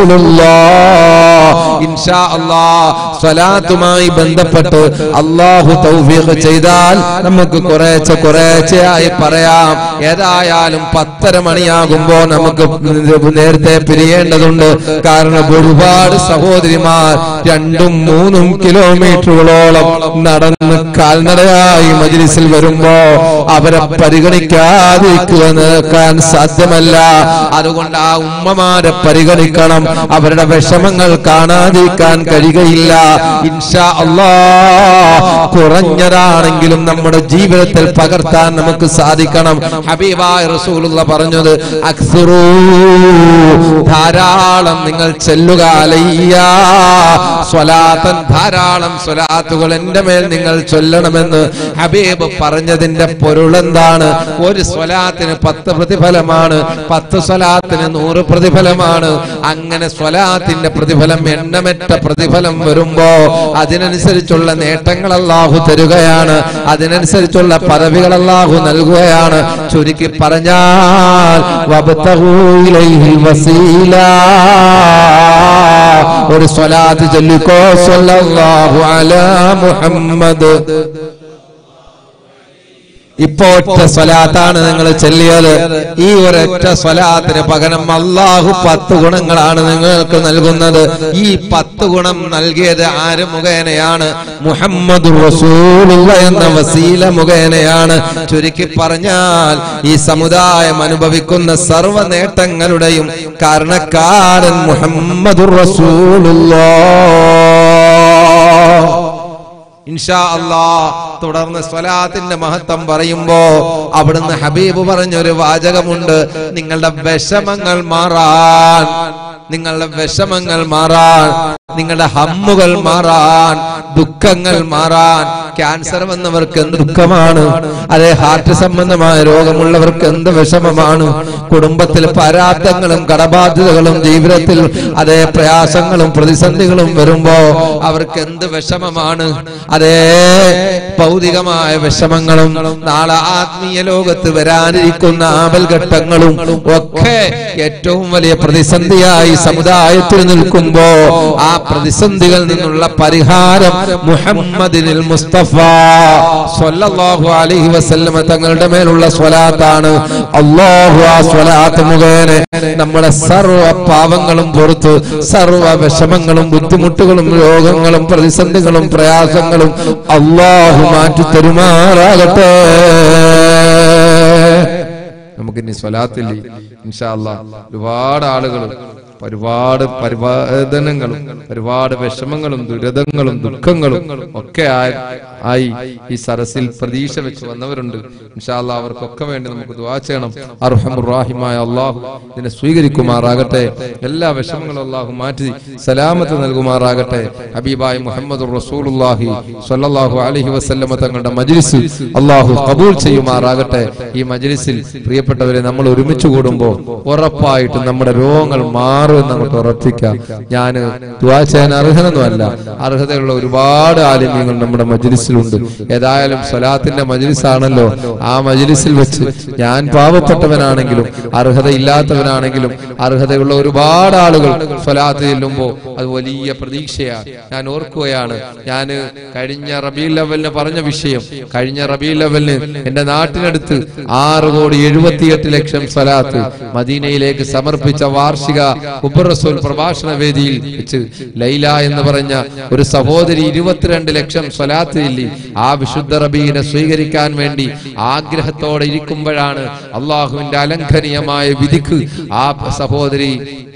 ഇൻഷാ അല്ലാ സ്വലാത്തുമായി ബന്ധപ്പെട്ട് അള്ളാഹു തൗഫീഖ് ചെയ്താൽ നമുക്ക് കുറേശ്ശെ കുറേശ്ശെയായി പറയാം ഏതായാലും പത്തര മണിയാകുമ്പോ നമുക്ക് നേരത്തെ പിരിയേണ്ടതുണ്ട് കാരണം ഒരുപാട് സഹോദരിമാർ രണ്ടും മൂന്നും കിലോമീറ്ററുകളോളം നടന്ന് കാൽനടയായി മജ്ലിസിൽ വരുമ്പോ അവരെ പരിഗണിക്കാതിരിക്കുക നിൽക്കാൻ സാധ്യമല്ല അതുകൊണ്ട് ആ ഉമ്മമാരെ പരിഗണിക്കണം അവരുടെ വിഷമങ്ങൾ കാണാതിരിക്കാൻ കഴിയുകയില്ല ഇൻഷാ അല്ലാ കുറഞ്ഞതാണെങ്കിലും നമ്മുടെ ജീവിതത്തിൽ പകർത്താൻ നമുക്ക് സാധിക്കണം ഹബീബായ റസൂലുള്ള പറഞ്ഞത് അക്സുറൂ ധാരാളം നിങ്ങൾ ചെല്ലുക അലയ്യ സ്വലാത്തൻ ധാരാളം സ്വലാത്തുകൾ എന്റെ മേൽ നിങ്ങൾ ചൊല്ലണമെന്ന് ഹബീബ് പറഞ്ഞതിന്റെ പൊരുൾ എന്താണ് ഒരു സ്വലാത്തിന് പത്ത് പ്രതിഫലമാണ് പത്ത് സ്വലാത്തിന് നൂറ് പ്രതിഫലമാണ് അങ്ങനെ സ്വലാത്തിന്റെ പ്രതിഫലം എണ്ണമറ്റ പ്രതിഫലം വരുമ്പോ അതിനനുസരിച്ചുള്ള നേട്ടങ്ങൾ അല്ലാഹു തരുകയാണ് അതിനനുസരിച്ചുള്ള പദവികൾ അല്ലാഹു നൽകുകയാണ് ചുരുക്കി പറഞ്ഞാൽ വബ്തഗൂ ഇലൈഹിൽ വസീല ഒരു സ്വലാത്ത് ചൊല്ലിക്കോ സ്വല്ലല്ലാഹു അലാ മുഹമ്മദ് ഇപ്പൊ ഒറ്റ സ്വലാത്താണ് നിങ്ങൾ ചെല്ലിയത് ഈ ഒരൊറ്റ സ്വലാത്തിന് പകരം അള്ളാഹു പത്ത് ഗുണങ്ങളാണ് നിങ്ങൾക്ക് നൽകുന്നത് ഈ പത്ത് ഗുണം നൽകിയത് ആര് മുഖേനയാണ് മുഹമ്മദ് റസൂലുള്ള എന്ന വസീല മുഖേനയാണ് ചുരുക്കി പറഞ്ഞാൽ ഈ സമുദായം അനുഭവിക്കുന്ന സർവ്വ നേട്ടങ്ങളുടെയും കാരണക്കാരൻ മുഹമ്മദ് റസൂലുള്ള ഇൻഷാ അല്ലാ തുടർന്ന് സ്വലാത്തിന്റെ മഹത്വം പറയുമ്പോ അവിടുന്ന് ഹബീബ് പറഞ്ഞൊരു വാചകമുണ്ട് നിങ്ങളുടെ വിഷമങ്ങൾ മാറാൻ നിങ്ങളുടെ വിഷമങ്ങൾ മാറാൻ നിങ്ങളുടെ ഹമ്മുകൾ മാറാൻ ദുഃഖങ്ങൾ മാറാൻ ക്യാൻസർ വന്നവർക്ക് എന്ത് ദുഃഖമാണ് അതേ ഹാർട്ട് സംബന്ധമായ രോഗമുള്ളവർക്ക് എന്ത് വിഷമമാണ് കുടുംബത്തിൽ പരാബ്ദങ്ങളും കടബാധ്യതകളും ജീവിതത്തിൽ അതേ പ്രയാസങ്ങളും പ്രതിസന്ധികളും വരുമ്പോ അവർക്ക് എന്ത് വിഷമമാണ് അതേ ഭൗതികമായ വിഷമങ്ങളും നാളെ ആത്മീയ ലോകത്ത് വരാനിരിക്കുന്ന ആപൽഘട്ടങ്ങളും ഒക്കെ ഏറ്റവും വലിയ പ്രതിസന്ധിയായി സമുദായത്തിൽ നിൽക്കുമ്പോ ആ പ്രതിസന്ധികളിൽ നിന്നുള്ള പരിഹാരം മുഹമ്മദിനിൽ മുസ്തഫ സ്വല്ലല്ലാഹു അലൈഹി വസല്ലമ തങ്ങളുടെ മേലുള്ള സ്വലാത്താണ് അല്ലാഹു ആ സ്വലാത്ത് മുഖേന നമ്മുടെ സർവ്വ പാവങ്ങളും പുറത്ത് സർവ്വ വിഷമങ്ങളും ബുദ്ധിമുട്ടുകളും രോഗങ്ങളും പ്രതിസന്ധികളും പ്രയാസങ്ങളും അള്ളാഹു മാറ്റി തരുമാറാകട്ടെ നമുക്കിനി സ്വലാത്തിൽ ഇൻഷാല്ല ഒരുപാട് ആളുകൾ ഒരുപാട് പരിപാദനങ്ങളും ഒരുപാട് വിഷമങ്ങളും ദുരിതങ്ങളും ദുഃഖങ്ങളും ഒക്കെ ആയി ആയി ഈ സരസിൽ പ്രതീക്ഷ വെച്ച് വന്നവരുണ്ട് ഇൻഷാല്ല അവർക്കൊക്കെ വേണ്ടി നമുക്ക് ദുആ ചെയ്യണം അർഹമുറാഹിമായ അള്ളാഹു ഇതിനെ സ്വീകരിക്കുമാറാകട്ടെ എല്ലാ വിഷമങ്ങളും അള്ളാഹു മാറ്റി സലാമത്ത് നൽകുമാറാകട്ടെ ഹബീബായി മുഹമ്മദ് റസൂലുള്ളാഹി സ്വല്ലല്ലാഹു അലൈഹി വസല്ലമ തങ്ങളുടെ മജ്ലിസ് അള്ളാഹു കബൂൽ ചെയ്യുമാറാകട്ടെ ഈ മജ്ലിസിൽ പ്രിയപ്പെട്ടവരെ നമ്മൾ ഒരുമിച്ച് കൂടുമ്പോൾ ഉറപ്പായിട്ടും നമ്മുടെ രോഗങ്ങൾ മാറുമെന്ന് നമുക്ക് ഉറപ്പിക്കാം ഞാൻ ദുആ ചെയ്യാൻ അർഹനൊന്നുമല്ല അർഹതയുള്ള ഒരുപാട് ആലിമ്യങ്ങൾ നമ്മുടെ മജ്ലിസിലുണ്ട് ഏതായാലും സ്വലാത്തിന്റെ മജ്ലിസാണല്ലോ ആ മജ്ലിസിൽ വെച്ച് ഞാൻ പാവപ്പെട്ടവനാണെങ്കിലും അർഹതയില്ലാത്തവനാണെങ്കിലും അർഹതയുള്ള ഒരുപാട് ആളുകൾ സ്വലാത്ത് ചെല്ലുമ്പോ അത് വലിയ പ്രതീക്ഷയാണ് ഞാൻ ഓർക്കുകയാണ് ഞാൻ കഴിഞ്ഞ റബീ ലെവലിന് പറഞ്ഞ വിഷയം കഴിഞ്ഞ റബീ ലെവലിന് എന്റെ നാട്ടിനടുത്ത് ആറ് കോടി എഴുപത്തിയെട്ട് ലക്ഷം സ്വലാത്ത് മദീനയിലേക്ക് സമർപ്പിച്ച വാർഷിക ഉബറസൂൽ പ്രഭാഷണ വേദിയിൽ വെച്ച് ലൈല എന്ന് പറഞ്ഞ ഒരു സഹോദരി ഇരുപത്തിരണ്ട് ലക്ഷം സ്വലാത്ത് ചൊല്ലി ആ വിശുദ്ധ റബീനെ സ്വീകരിക്കാൻ വേണ്ടി ആഗ്രഹത്തോടെ ഇരിക്കുമ്പോഴാണ് അള്ളാഹുവിന്റെ അലംഘനീയമായ വിധിക്ക് ആ സഹോദരി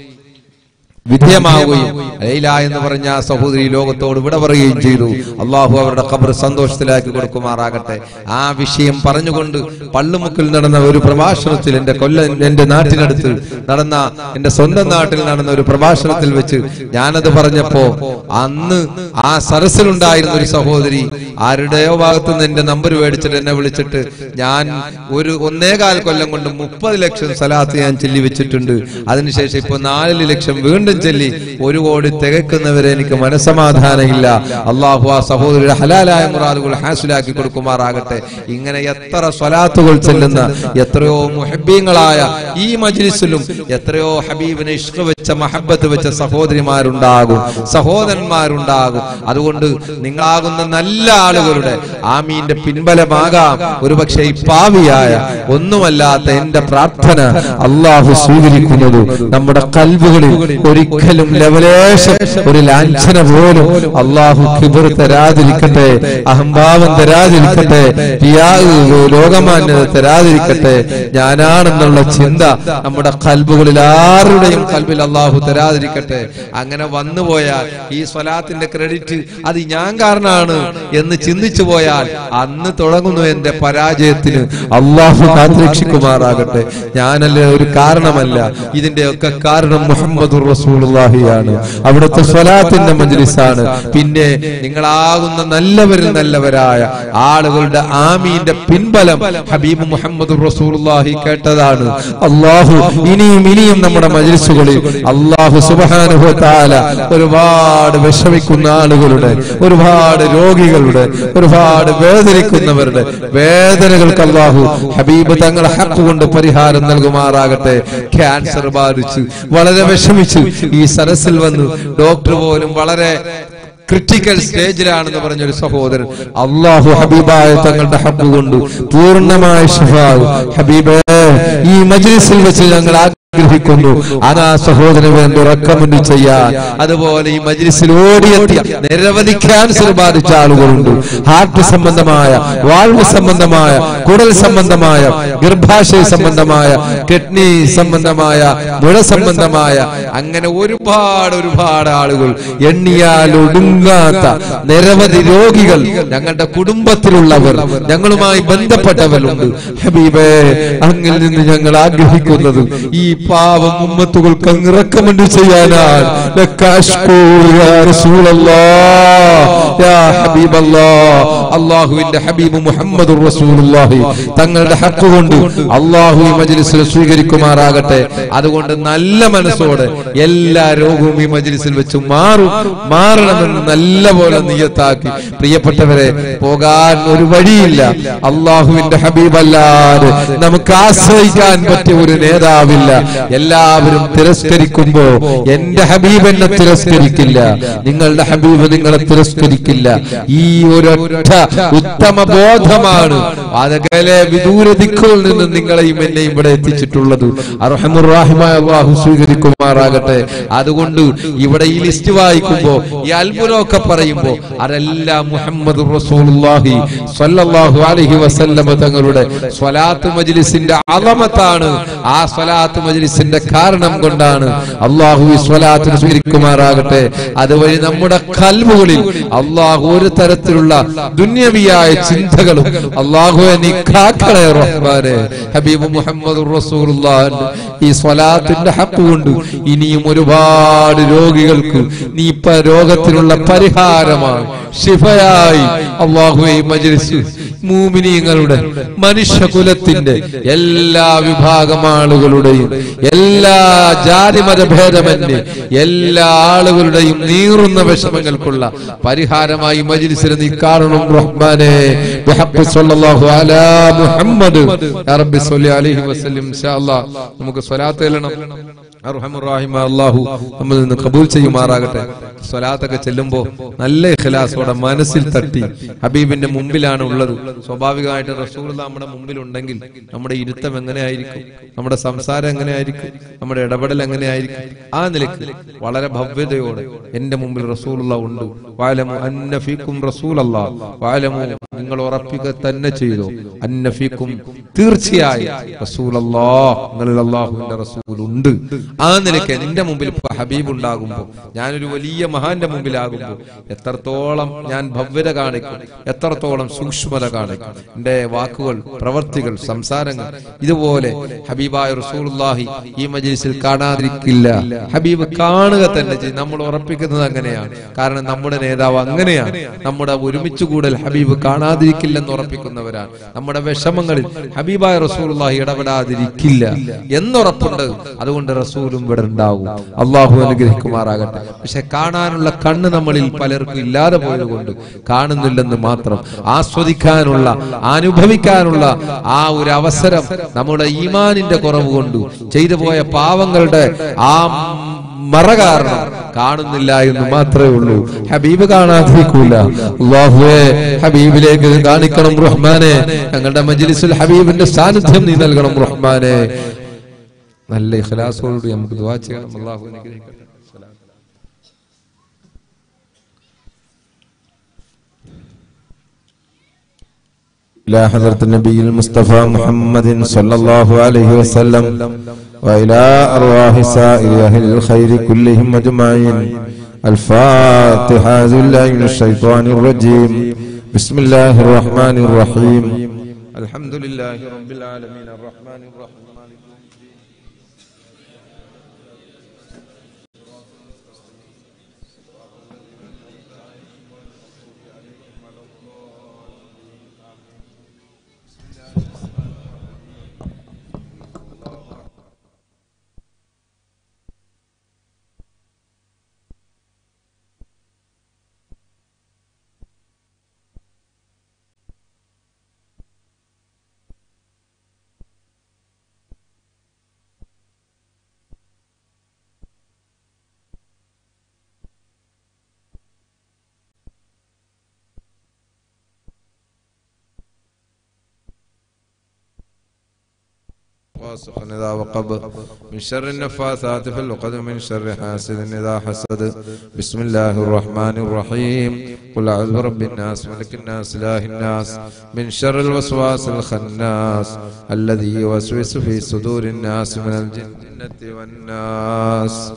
വിധേയമാവുകയും ലൈല എന്ന് പറഞ്ഞ ആ സഹോദരി ലോകത്തോട് വിട പറയുകയും ചെയ്തു അള്ളാഹു അവരുടെ ഖബർ സന്തോഷത്തിലാക്കി കൊടുക്കുമാറാകട്ടെ ആ വിഷയം പറഞ്ഞുകൊണ്ട് പള്ളുമുക്കിൽ നടന്ന ഒരു പ്രഭാഷണത്തിൽ എന്റെ കൊല്ല എന്റെ നാട്ടിനടുത്ത് നടന്ന എന്റെ സ്വന്തം നാട്ടിൽ നടന്ന ഒരു പ്രഭാഷണത്തിൽ വെച്ച് ഞാനത് പറഞ്ഞപ്പോ അന്ന് ആ സരസിലുണ്ടായിരുന്ന ഒരു സഹോദരി ആരുടെയോ ഭാഗത്തു നിന്ന് എന്റെ നമ്പർ മേടിച്ചിട്ട് എന്നെ വിളിച്ചിട്ട് ഞാൻ ഒരു ഒന്നേകാൽ കൊല്ലം കൊണ്ട് മുപ്പത് ലക്ഷം സലാത്ത് ഞാൻ ചൊല്ലി വെച്ചിട്ടുണ്ട് അതിനുശേഷം ഇപ്പൊ നാല് ലക്ഷം വീണ്ടും ചൊല്ലി ഒരു കോടി തികക്കുന്നവരെ എനിക്ക് മനസമാധാനമില്ല അള്ളാഹു ആ സഹോദരിയുടെ ഹലാലായ മുറാദുകൾ ഹാസിലാക്കി കൊടുക്കുമാറാകട്ടെ ഇങ്ങനെ എത്ര സ്വലാത്തുകൾ ചെല്ലുന്ന എത്രയോ മുഹബീങ്ങളായ ഈ മജ്ലിസിലും എത്രയോ ഹബീബിനെ ഇഷ്ക വെച്ച മഹബത്ത് വെച്ച സഹോദരിമാരുണ്ടാകും സഹോദരന്മാരുണ്ടാകും അതുകൊണ്ട് നിങ്ങളാകുന്ന നല്ല ആളുകളുടെ ആമീന്റെ പിൻബലമാകാം ഒരുപക്ഷെ ഈ പാവിയായ ഒന്നുമല്ലാത്ത എന്റെ പ്രാർത്ഥന അള്ളാഹു സ്വീകരിക്കുന്നത് നമ്മുടെ കൽവുകളിൽ ഒരിക്കലും ലവലേശം ഒരു ലാഞ്ചന പോലും അള്ളാഹു കിബർ തരാതിരിക്കട്ടെ അഹംഭാവം തരാതിരിക്കട്ടെ പിയാവ് ലോകമാന്യത തരാതിരിക്കട്ടെ ഞാനാണെന്നുള്ള ചിന്ത നമ്മുടെ കൽബുകളിൽ ആരുടെയും കൽബിൽ അള്ളാഹു തരാതിരിക്കട്ടെ അങ്ങനെ വന്നുപോയാൽ ഈ സ്വലാത്തിന്റെ ക്രെഡിറ്റ് അത് ഞാൻ കാരണമാണ് എന്ന് ചിന്തിച്ചു പോയാൽ അന്ന് തുടങ്ങുന്നു എന്റെ പരാജയത്തിന് അള്ളാഹു കാത്തിരക്ഷിക്കുമാറാകട്ടെ ഞാനല്ല ഒരു കാരണമല്ല ഇതിന്റെ ഒക്കെ കാരണം മുഹമ്മദ് റസൂലുള്ളാഹിയാണ് അവിടുത്തെ സ്വലാത്തിന്റെ മജ്ലിസാണ് പിന്നെ നിങ്ങളാകുന്ന നല്ലവരിൽ നല്ലവരായ ആളുകളുടെ ആമീന്റെ പിൻബലം ഹബീബ് മുഹമ്മദ് റസൂലുള്ളാഹി കേട്ടതാണ് അള്ളാഹു ഇനിയും ഇനിയും നമ്മുടെ മജ്ലിസുകളിൽ അള്ളാഹു സുബ്ഹാനഹു തആല ഒരുപാട് വിഷമിക്കുന്ന ആളുകളുടെ ഒരുപാട് രോഗികളുടെ ഒരുപാട് വേദനിക്കുന്നവരുടെ വേദനകൾക്ക് അള്ളാഹു ഹബീബ് തങ്ങളെ ഹക്ക് കൊണ്ട് പരിഹാരം നൽകുമാറാകട്ടെ ക്യാൻസർ ബാധിച്ച് വളരെ വിഷമിച്ച് ഈ സരസിൽ വന്ന് ഡോക്ടർ പോലും വളരെ ക്രിട്ടിക്കൽ സ്റ്റേജിലാണെന്ന് പറഞ്ഞ ഒരു സഹോദരൻ അള്ളാഹു ഹബീബായ തങ്ങളുടെ ഹബ്ബ് കൊണ്ട് പൂർണ്ണമായ ഷിഫാവ് ഹബീബേ ഈ മജ്ലിസിൽ വെച്ച് ഞങ്ങൾ ആഗ്രഹിക്കുന്നു അത് ആ സഹോദരന് വേണ്ടി റെക്കമെൻഡ് ചെയ്യാൻ അതുപോലെ ഈ മജ്ലിസിൽ ഓടിയെത്തിയ നിരവധി ക്യാൻസർ ബാധിച്ച ആളുകളുണ്ട് ഹാർട്ട് സംബന്ധമായ വാൾവ് സംബന്ധമായ കുടൽ സംബന്ധമായ ഗർഭാശയ സംബന്ധമായ കിഡ്നി സംബന്ധമായ മുഴ സംബന്ധമായ അങ്ങനെ ഒരുപാട് ഒരുപാട് ആളുകൾ എണ്ണിയാൽ ഒടുങ്ങാത്ത നിരവധി രോഗികൾ ഞങ്ങളുടെ കുടുംബത്തിലുള്ളവർ ഞങ്ങളുമായി ബന്ധപ്പെട്ടവരുണ്ട് ഹബീബേ അങ്ങിൽ നിന്ന് ഞങ്ങൾ ആഗ്രഹിക്കുന്നത് ഈ പാവം ഉമ്മത്തുകൾക്ക് അങ്ങ് റെക്കമെൻഡ് ചെയ്യാനാണ് ലക അഷ്കൂ യാ റസൂലല്ലാഹ് യാ ഹബീബല്ലാഹ് അല്ലാഹുവിന്റെ ഹബീബ് മുഹമ്മദുർ റസൂലുള്ളാഹി തങ്ങളുടെ ഹക്ക് കൊണ്ട് അല്ലാഹു ഈ മജ്ലിസിൽ സ്വീകരിക്കുമാറാകട്ടെ അതുകൊണ്ട് നല്ല മനസ്സോടെ എല്ലാ രോഗവും ഈ മജ്ലിസിൽ വെച്ച് മാറും മാറണമെന്ന് നല്ല പോലെ നിയത്താക്കി പ്രിയപ്പെട്ടവരെ പോകാൻ ഒരു വഴിയില്ല അള്ളാഹുവിന്റെ ഹബീബല്ലാതെ നമുക്ക് ആശ്രയിക്കാൻ പറ്റിയ ഒരു നേതാവില്ല എല്ലാവരും തിരസ്കരിക്കുമ്പോ എന്റെ ഹബീബ് എന്നെ തിരസ്കരിക്കില്ല നിങ്ങളുടെ ഹബീബ് നിങ്ങളെ തിരസ്കരിക്കില്ല ഈ ഒരൊറ്റ ഉത്തമ ബോധമാണ് അതകലെ വിദൂര ദിക്കുകളിൽ നിന്ന് നിങ്ങളെയും എന്നെയും ഇവിടെ എത്തിച്ചിട്ടുള്ളത് അർഹമുറാഹിമായ അള്ളാഹു സ്വീകരിക്കുമാറാകട്ടെ അതുകൊണ്ട് ഇവിടെ ഈ ലിസ്റ്റ് വായിക്കുമ്പോ ഈ അത്ഭുതമൊക്കെ പറയുമ്പോ അതെല്ലാം മുഹമ്മദ് റസൂലുള്ളാഹി സ്വല്ലല്ലാഹു അലൈഹി വസല്ലമ തങ്ങളുടെ സ്വലാത്ത് മജ്ലിസിന്റെ അളമത്താണ് ആ സ്വലാത്ത് മജ്ലിസിന്റെ കാരണം കൊണ്ടാണ് അള്ളാഹു ഈ സ്വലാത്തിന് സ്വീകരിക്കുമാറാകട്ടെ അതുവഴി നമ്മുടെ കൽവുകളിൽ അള്ളാഹു ഒരു തരത്തിലുള്ള ദുന്യവിയായ ചിന്തകളും അള്ളാഹുവെ നീ കാക്കണേ റഹ്മാനെ ഹബീബ് മുഹമ്മദ് റസൂലുള്ളാഹി ഈ സ്വലാത്തിന്റെ ഹക്ക് കൊണ്ട് ഇനിയും ഒരുപാട് രോഗികൾക്ക് നീ ഇപ്പൊ രോഗത്തിനുള്ള പരിഹാരമായി ശിഫയായി അള്ളാഹുവെ ഈ മജ്ലിസ് മൂമിനീങ്ങളുടെ മനുഷ്യകുലത്തിന്റെ എല്ലാ വിഭാഗം ആളുകളുടെയും എല്ലാ ജാതി മതഭേദമന്യേ എല്ലാ ആളുകളുടെയും നീറുന്ന വിഷമങ്ങൾക്കുള്ള പരിഹാരമായി മജ്ലിസിൽ നീ കാണണം റഹ്മാനെ ബിഹഖ് സ്വല്ലല്ലാഹു അലാ മുഹമ്മദ് യാ റബ്ബി സ്വല്ലി അലൈഹി വസല്ലം ഇൻഷാ അല്ലാഹ് നമുക്ക് സ്വലാത്ത് ചെല്ലണം അർഹമുറാഹിമ അല്ലാഹു നമ്മിൽ നിന്ന് കബൂൽ ചെയ്യുമാറാകട്ടെ സ്വലാത്തൊക്കെ ചെല്ലുമ്പോ നല്ല ഇഖ്ലാസോടെ മനസ്സിൽ തട്ടി ഹബീബിന്റെ മുമ്പിലാണ് ഉള്ളത് സ്വാഭാവികമായിട്ട് റസൂൽ നമ്മുടെ മുമ്പിൽ ഉണ്ടെങ്കിൽ നമ്മുടെ ഇരുത്തം എങ്ങനെയായിരിക്കും നമ്മുടെ സംസാരം എങ്ങനെയായിരിക്കും നമ്മുടെ ഇടപെടൽ എങ്ങനെയായിരിക്കും ആ നിലയ്ക്ക് വളരെ ഭവ്യതയോടെ എന്റെ മുമ്പിൽ റസൂലുള്ള ഉണ്ട് വാലമു അന്നഫീക്കും റസൂലല്ല വാലമു നിങ്ങൾ ഉറപ്പിക്കുക തന്നെ ചെയ്തു അന്നഫീക്കും തീർച്ചയായും റസൂലല്ലാ നിങ്ങളിൽ അള്ളാഹുവിന്റെ റസൂൽ ഉണ്ട് ആ നിലയ്ക്ക് എന്റെ മുമ്പിൽ ഇപ്പൊ ഹബീബ് ഉണ്ടാകുമ്പോ ഞാനൊരു വലിയ മഹാന്റെ മുമ്പിലാകുമ്പോ എത്രത്തോളം ഞാൻ ഭവ്യത കാണിക്കും എത്രത്തോളം സൂക്ഷ്മത കാണിക്കും എന്റെ വാക്കുകൾ പ്രവർത്തികൾ സംസാരങ്ങൾ ഇതുപോലെ ഹബീബായ റസൂലുള്ളാഹി ഈ മജ്ലിസിൽ കാണാതിരിക്കില്ല ഹബീബ് കാണുക തന്നെ ചെയ്യും നമ്മൾ ഉറപ്പിക്കുന്നത് അങ്ങനെയാണ് കാരണം നമ്മുടെ നേതാവ് അങ്ങനെയാണ് നമ്മുടെ ഒരുമിച്ച് കൂടൽ ഹബീബ് കാണാതിരിക്കില്ലെന്ന് ഉറപ്പിക്കുന്നവരാണ് നമ്മുടെ വിഷമങ്ങളിൽ ഹബീബായ റസൂലുള്ളാഹി ഇടപെടാതിരിക്കില്ല എന്നുറപ്പുണ്ട് അതുകൊണ്ട് റസൂലും ഇവിടെ ഉണ്ടാകും അള്ളാഹു അനുഗ്രഹിക്കുമാറാകട്ടെ പക്ഷെ കാണാനുള്ള കണ്ണ് നമ്മളിൽ പലർക്കും ഇല്ലാതെ പോയതുകൊണ്ട് കാണുന്നില്ലെന്ന് മാത്രം ആസ്വദിക്കാനുള്ള അനുഭവിക്കാനുള്ള ആ ഒരു അവസരം നമ്മുടെ ഈമാനിന്റെ കുറവ് കൊണ്ട് ചെയ്തു പോയ പാവങ്ങളുടെ ആ മറ കാരണം കാണുന്നില്ല എന്ന് മാത്രമേ ഉള്ളൂ ഹബീബ് കാണാതിരിക്കൂല അള്ളാഹുവേ ഹബീബിലേക്ക് കാണിക്കണം റഹ്മാനെ ഞങ്ങളുടെ മജ്ലിസുൽ ഹബീബിന്റെ സാന്നിധ്യം നീ നൽകണം റഹ്മാനെ നല്ല ഇഖ്ലാസോടുകൂടി നമുക്ക് ദുആ ചെയ്യണം അള്ളാഹു അനുഗ്രഹിക്കട്ടെ إلى حضرة النبي المصطفى محمد صلى الله عليه وسلم وإلى أرواح سائر أهل الخير كلهم أجمعين الفاتحة أعوذ بالله من الشيطان الرجيم بسم الله الرحمن الرحيم الحمد لله رب العالمين الرحمن الرحيم مالك يوم الدين. واصق إذا وقب من شر النفاثات في العقد من شر حاسد إذا حسد بسم الله الرحمن الرحيم قل أعوذ برب الناس ملك الناس إله الناس من شر الوسواس الخناس الذي يوسوس في صدور الناس من الجنة والناس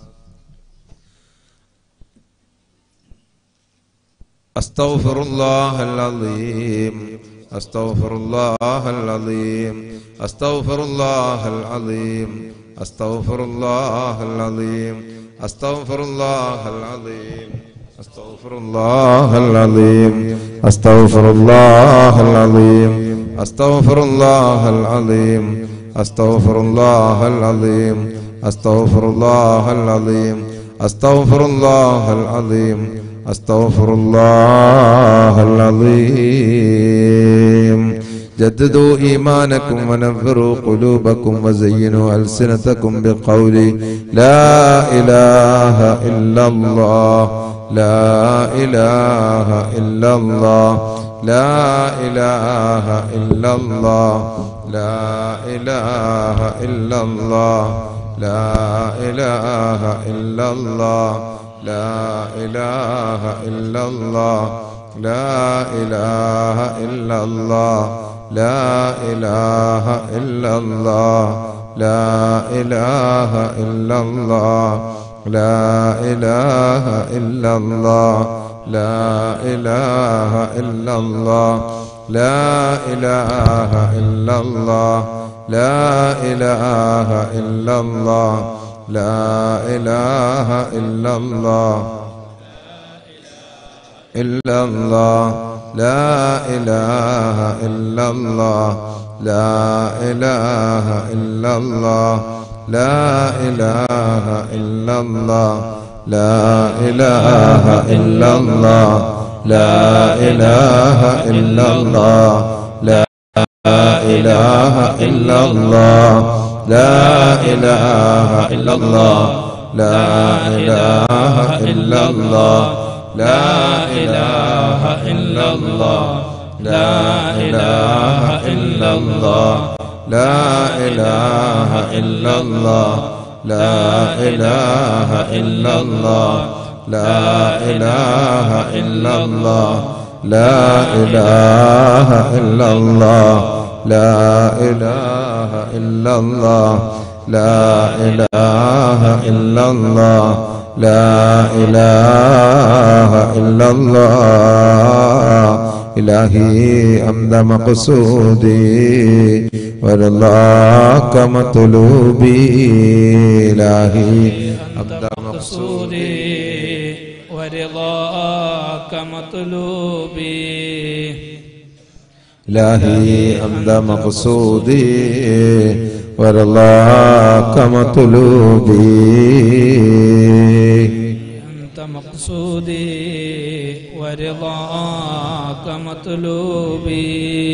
أستغفر الله العظيم أستغفر الله العظيم أستغفر الله العظيم أستغفر الله العظيم أستغفر الله العظيم أستغفر الله العظيم أستغفر الله العظيم أستغفر الله العظيم أستغفر الله العظيم أستغفر الله العظيم أستغفر الله العظيم أستغفر الله العظيم جددوا إيمانكم ونفروا قلوبكم وزينوا ألسنتكم بقول لا إله إلا الله لا إله إلا الله لا إله إلا الله لا إله إلا الله لا إله إلا الله لا إله إلا الله لا إله إلا الله لا إله إلا الله لا إله إلا الله لا إله إلا الله لا إله إلا الله لا إله إلا الله لا إله إلا الله لا إله إلا الله إلا الله لا إله إلا الله لا إله إلا الله لا إله إلا الله لا إله إلا الله لا إله إلا الله لا إله إلا الله لا إله إلا الله لا إله إلا الله لا إله إلا الله لا إله إلا الله لا إله إلا الله لا إله إلا الله لا إله إلا الله لا إله إلا الله لا إله إلا الله لا إله إلا الله لا إله إلا الله إلهي أمد مقصودي ورضاك مطلوبي إلهي أمد مقصودي مقصودي ورضاك مطلوبي إلهي أمد مقصودي ورضاك مطلوبي أنت مقصودي ورضاك مطلوبي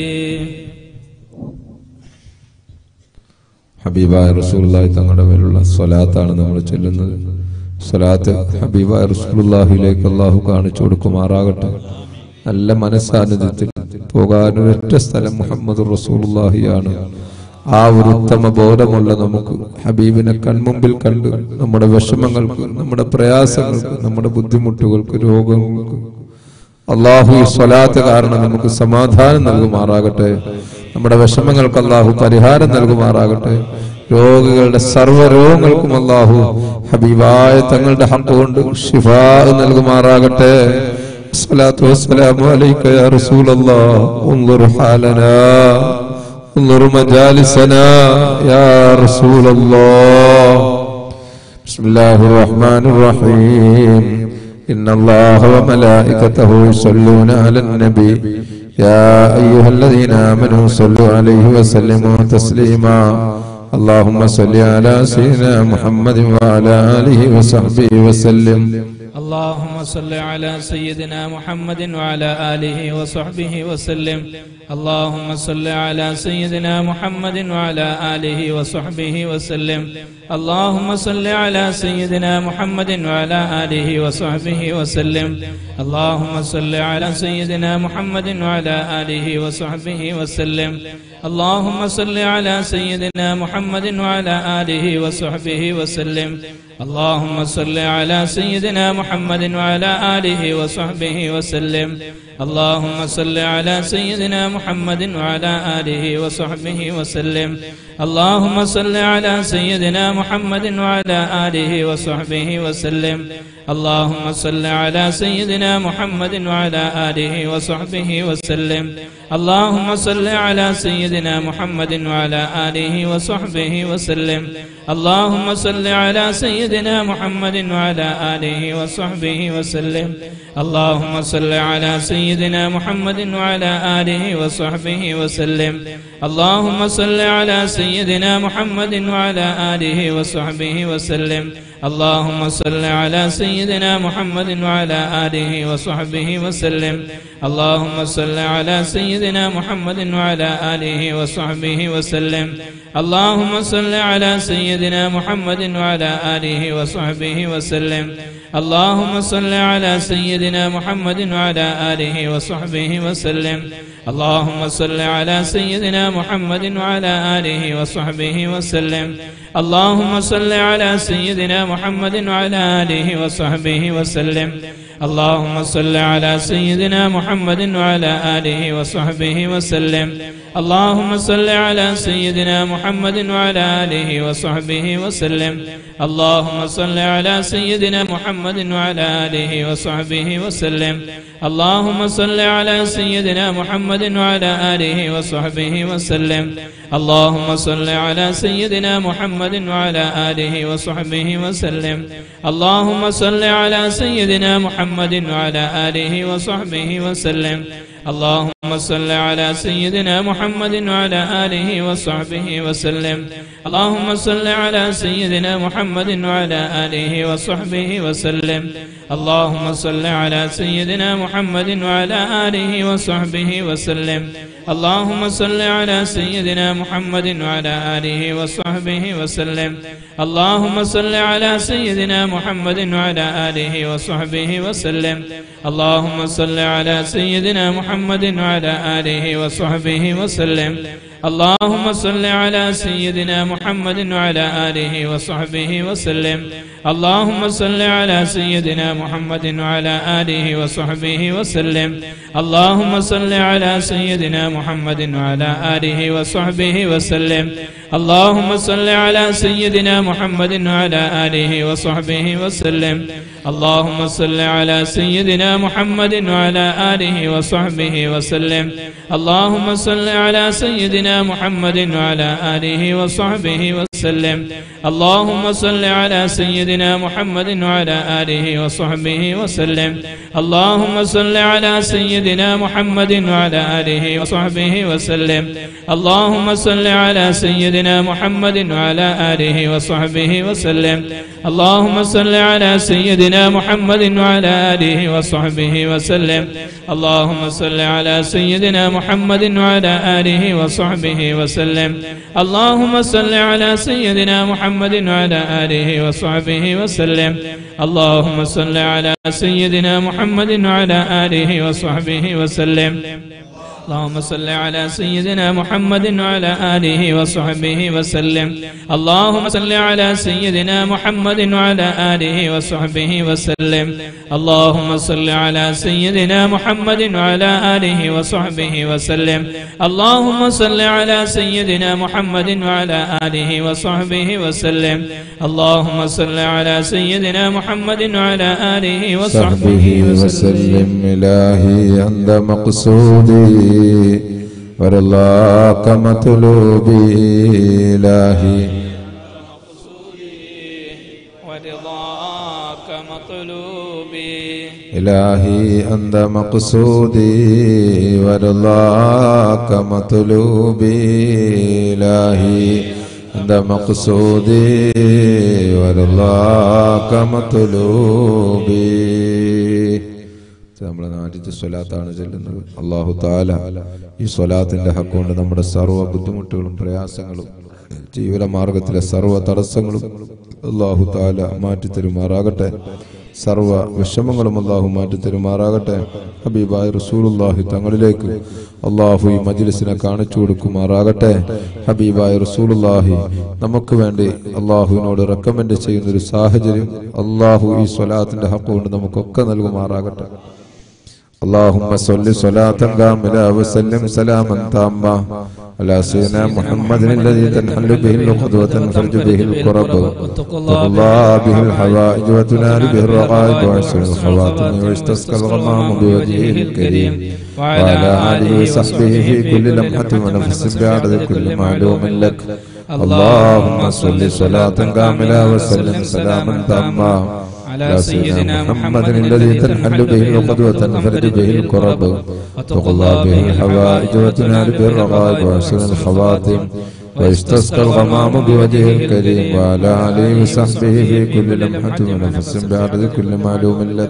ഹബീബായ റസൂലുള്ളാഹി തങ്ങളുടെ മേലുള്ള സ്വലാത്താണ് നമ്മൾ ചൊല്ലുന്നത് സ്വലാത്ത് ഹബീബായ റസൂലുള്ളാഹിയിലേക്ക് അള്ളാഹു കാണിച്ചു കൊടുക്കുമാറാകട്ടെ നല്ല മനസ്സാന്നിധ്യത്തിൽ പോകാൻ ഒരൊറ്റ സ്ഥലം മുഹമ്മദ് റസൂലുള്ളാഹിയാണ് ആ ഒരു ഉത്തമ ബോധമുള്ള നമുക്ക് ഹബീബിനെ കൺമുമ്പിൽ കണ്ട് നമ്മുടെ വിഷമങ്ങൾക്ക് നമ്മുടെ പ്രയാസങ്ങൾക്ക് നമ്മുടെ ബുദ്ധിമുട്ടുകൾക്ക് രോഗങ്ങൾക്ക് അള്ളാഹു ഈ സ്വലാത്ത് കാരണം നമുക്ക് സമാധാനം നൽകുമാറാകട്ടെ നമ്മുടെ വിഷമങ്ങൾക്ക് അള്ളാഹു പരിഹാരം നൽകുമാറാകട്ടെ രോഗികളുടെ സർവ്വ രോഗങ്ങൾക്കും അള്ളാഹു ഹബീബായ തങ്ങളുടെ ഹക്ക് കൊണ്ട് ഷിഫാ നൽകുമാറാകട്ടെ الصلاة والسلام عليك يا رسول الله انظر حالنا انظر مجالسنا يا رسول الله بسم الله الرحمن الرحيم إن الله وملائكته يصلون على النبي يا أيها الذين آمنوا صلوا عليه وسلموا تسليما اللهم صل على سيدنا محمد وعلى آله وصحبه وسلم اللهم صل على سيدنا محمد وعلى آله وصحبه وسلم اللهم صل على سيدنا محمد وعلى آله وصحبه وسلم اللهم صل على سيدنا محمد وعلى آله وصحبه وسلم اللهم صل على سيدنا محمد وعلى آله وصحبه وسلم اللهم صل على سيدنا محمد وعلى آله وصحبه وسلم اللهم صل على سيدنا محمد وعلى آله وصحبه وسلم اللهم صل على سيدنا محمد وعلى آله وصحبه وسلم اللهم صل على سيدنا محمد وعلى آله وصحبه وسلم اللهم صل على سيدنا محمد وعلى آله وصحبه وسلم اللهم صل على سيدنا محمد وعلى آله وصحبه وسلم اللهم صل على سيدنا محمد وعلى آله وصحبه وسلم اللهم صل على سيدنا محمد وعلى آله وصحبه وسلم اللهم صل على سيدنا محمد وعلى آله وصحبه وسلم اللهم صل على سيدنا محمد وعلى آله وصحبه وسلم اللهم صل على سيدنا محمد وعلى آله وصحبه وسلم اللهم صل على سيدنا محمد وعلى آله وصحبه وسلم اللهم صل على سيدنا محمد وعلى آله وصحبه وسلم اللهم صل على سيدنا محمد وعلى آله وصحبه وسلم اللهم صل على سيدنا محمد وعلى آله وصحبه وسلم اللهم صل على سيدنا محمد وعلى آله وصحبه وسلم اللهم صل على سيدنا محمد وعلى آله وصحبه وسلم اللهم صل على سيدنا محمد وعلى آله وصحبه وسلم اللهم صل على سيدنا محمد وعلى آله وصحبه وسلم اللهم صل على سيدنا محمد وعلى آله وصحبه وسلم اللهم صل على سيدنا محمد وعلى آله وصحبه وسلم اللهم صل على سيدنا محمد وعلى آله وصحبه وسلم اللهم صل على سيدنا محمد وعلى آله وصحبه وسلم اللهم صل على سيدنا محمد وعلى آله وصحبه وسلم اللهم صل على سيدنا محمد وعلى آله وصحبه وسلم اللهم صل على سيدنا محمد وعلى آله وصحبه وسلم اللهم صل على سيدنا محمد وعلى آله وصحبه وسلم اللهم صل على سيدنا محمد وعلى آله وصحبه وسلم اللهم صل على سيدنا محمد وعلى آله وصحبه وسلم اللهم صل على سيدنا محمد وعلى آله وصحبه وسلم اللهم صل على سيدنا محمد وعلى آله وصحبه وسلم اللهم صل على سيدنا محمد وعلى آله وصحبه وسلم اللهم صل على سيدنا محمد وعلى آله وصحبه وسلم اللهم صل على سيدنا محمد وعلى آله وصحبه وسلم اللهم صل على سيدنا محمد وعلى آله وصحبه وسلم اللهم صل على سيدنا محمد وعلى آله وصحبه وسلم اللهم صل على سيدنا محمد وعلى آله وصحبه وسلم اللهم صل على سيدنا محمد وعلى آله وصحبه وسلم اللهم صل على سيدنا محمد وعلى آله وصحبه وسلم اللهم صل على سيدنا محمد وعلى آله وصحبه وسلم اللهم صل على سيدنا محمد وعلى آله وصحبه وسلم اللهم صل على سيدنا محمد وعلى آله وصحبه وسلم اللهم صل على سيدنا محمد وعلى آله وصحبه وسلم اللهم صل على سيدنا محمد وعلى آله وصحبه وسلم اللهم صل على سيدنا محمد وعلى آله وصحبه صحبه وسلم وسلم إلهي أنت مقصودي ورضاك مطلوبي إلهي ورضاك مطلوبي إلهي أنت مقصودي ورضاك مطلوبي إلهي أنت مقصودي ورضاك مطلوبي നമ്മുടെ നാട്ടിത്തെ സ്വലാത്താണ് ചെല്ലുന്നത് അള്ളാഹു താല ഈ സ്വലാത്തിന്റെ ഹക്കൊണ്ട് നമ്മുടെ സർവ്വ ബുദ്ധിമുട്ടുകളും പ്രയാസങ്ങളും ജീവിത മാർഗത്തിലെ സർവ്വ തടസ്സങ്ങളും അള്ളാഹു താല മാറ്റിത്തരുമാറാകട്ടെ സർവ വിഷമങ്ങളും അള്ളാഹു മാറ്റിത്തരുമാറാകട്ടെ ഹബീബായ റസൂലുള്ളാഹി തങ്ങളിലേക്ക് അള്ളാഹു ഈ മജ്ലിസിനെ കാണിച്ചു കൊടുക്കുമാറാകട്ടെ ഹബീബായ റസൂലുള്ളാഹി നമുക്ക് വേണ്ടി അള്ളാഹുവിനോട് റെക്കമെൻഡ് ചെയ്യുന്ന ഒരു സാഹചര്യം അള്ളാഹു ഈ സ്വലാത്തിന്റെ ഹക്ക് കൊണ്ട് നമുക്കൊക്കെ നൽകുമാറാകട്ടെ اللهم صل صلاة كاملة وسلم سلاما تاما على سيدنا محمد الذي تنحل به العقد وتنفرج به الكرب وتقضى به الحوائج وتنال به الرغائب ويحسن الخواتم ويستسقى الغمام بوجهه الكريم وعلى آله وصحبه في كل لمحة ونفس بعدد كل معلوم لك اللهم صل صلاة كاملة وسلم سلاما تاما على سيدنا محمد الذي تنحل به العقد وتنفرج به الكرب وتقضى به الحوائج وتنال به الرغائب وحسن الخواتم ويستسقى الغمام بوجهه الكريم وعلى آله وصحبه في كل لمحة ونفس بعدد كل معلوم لك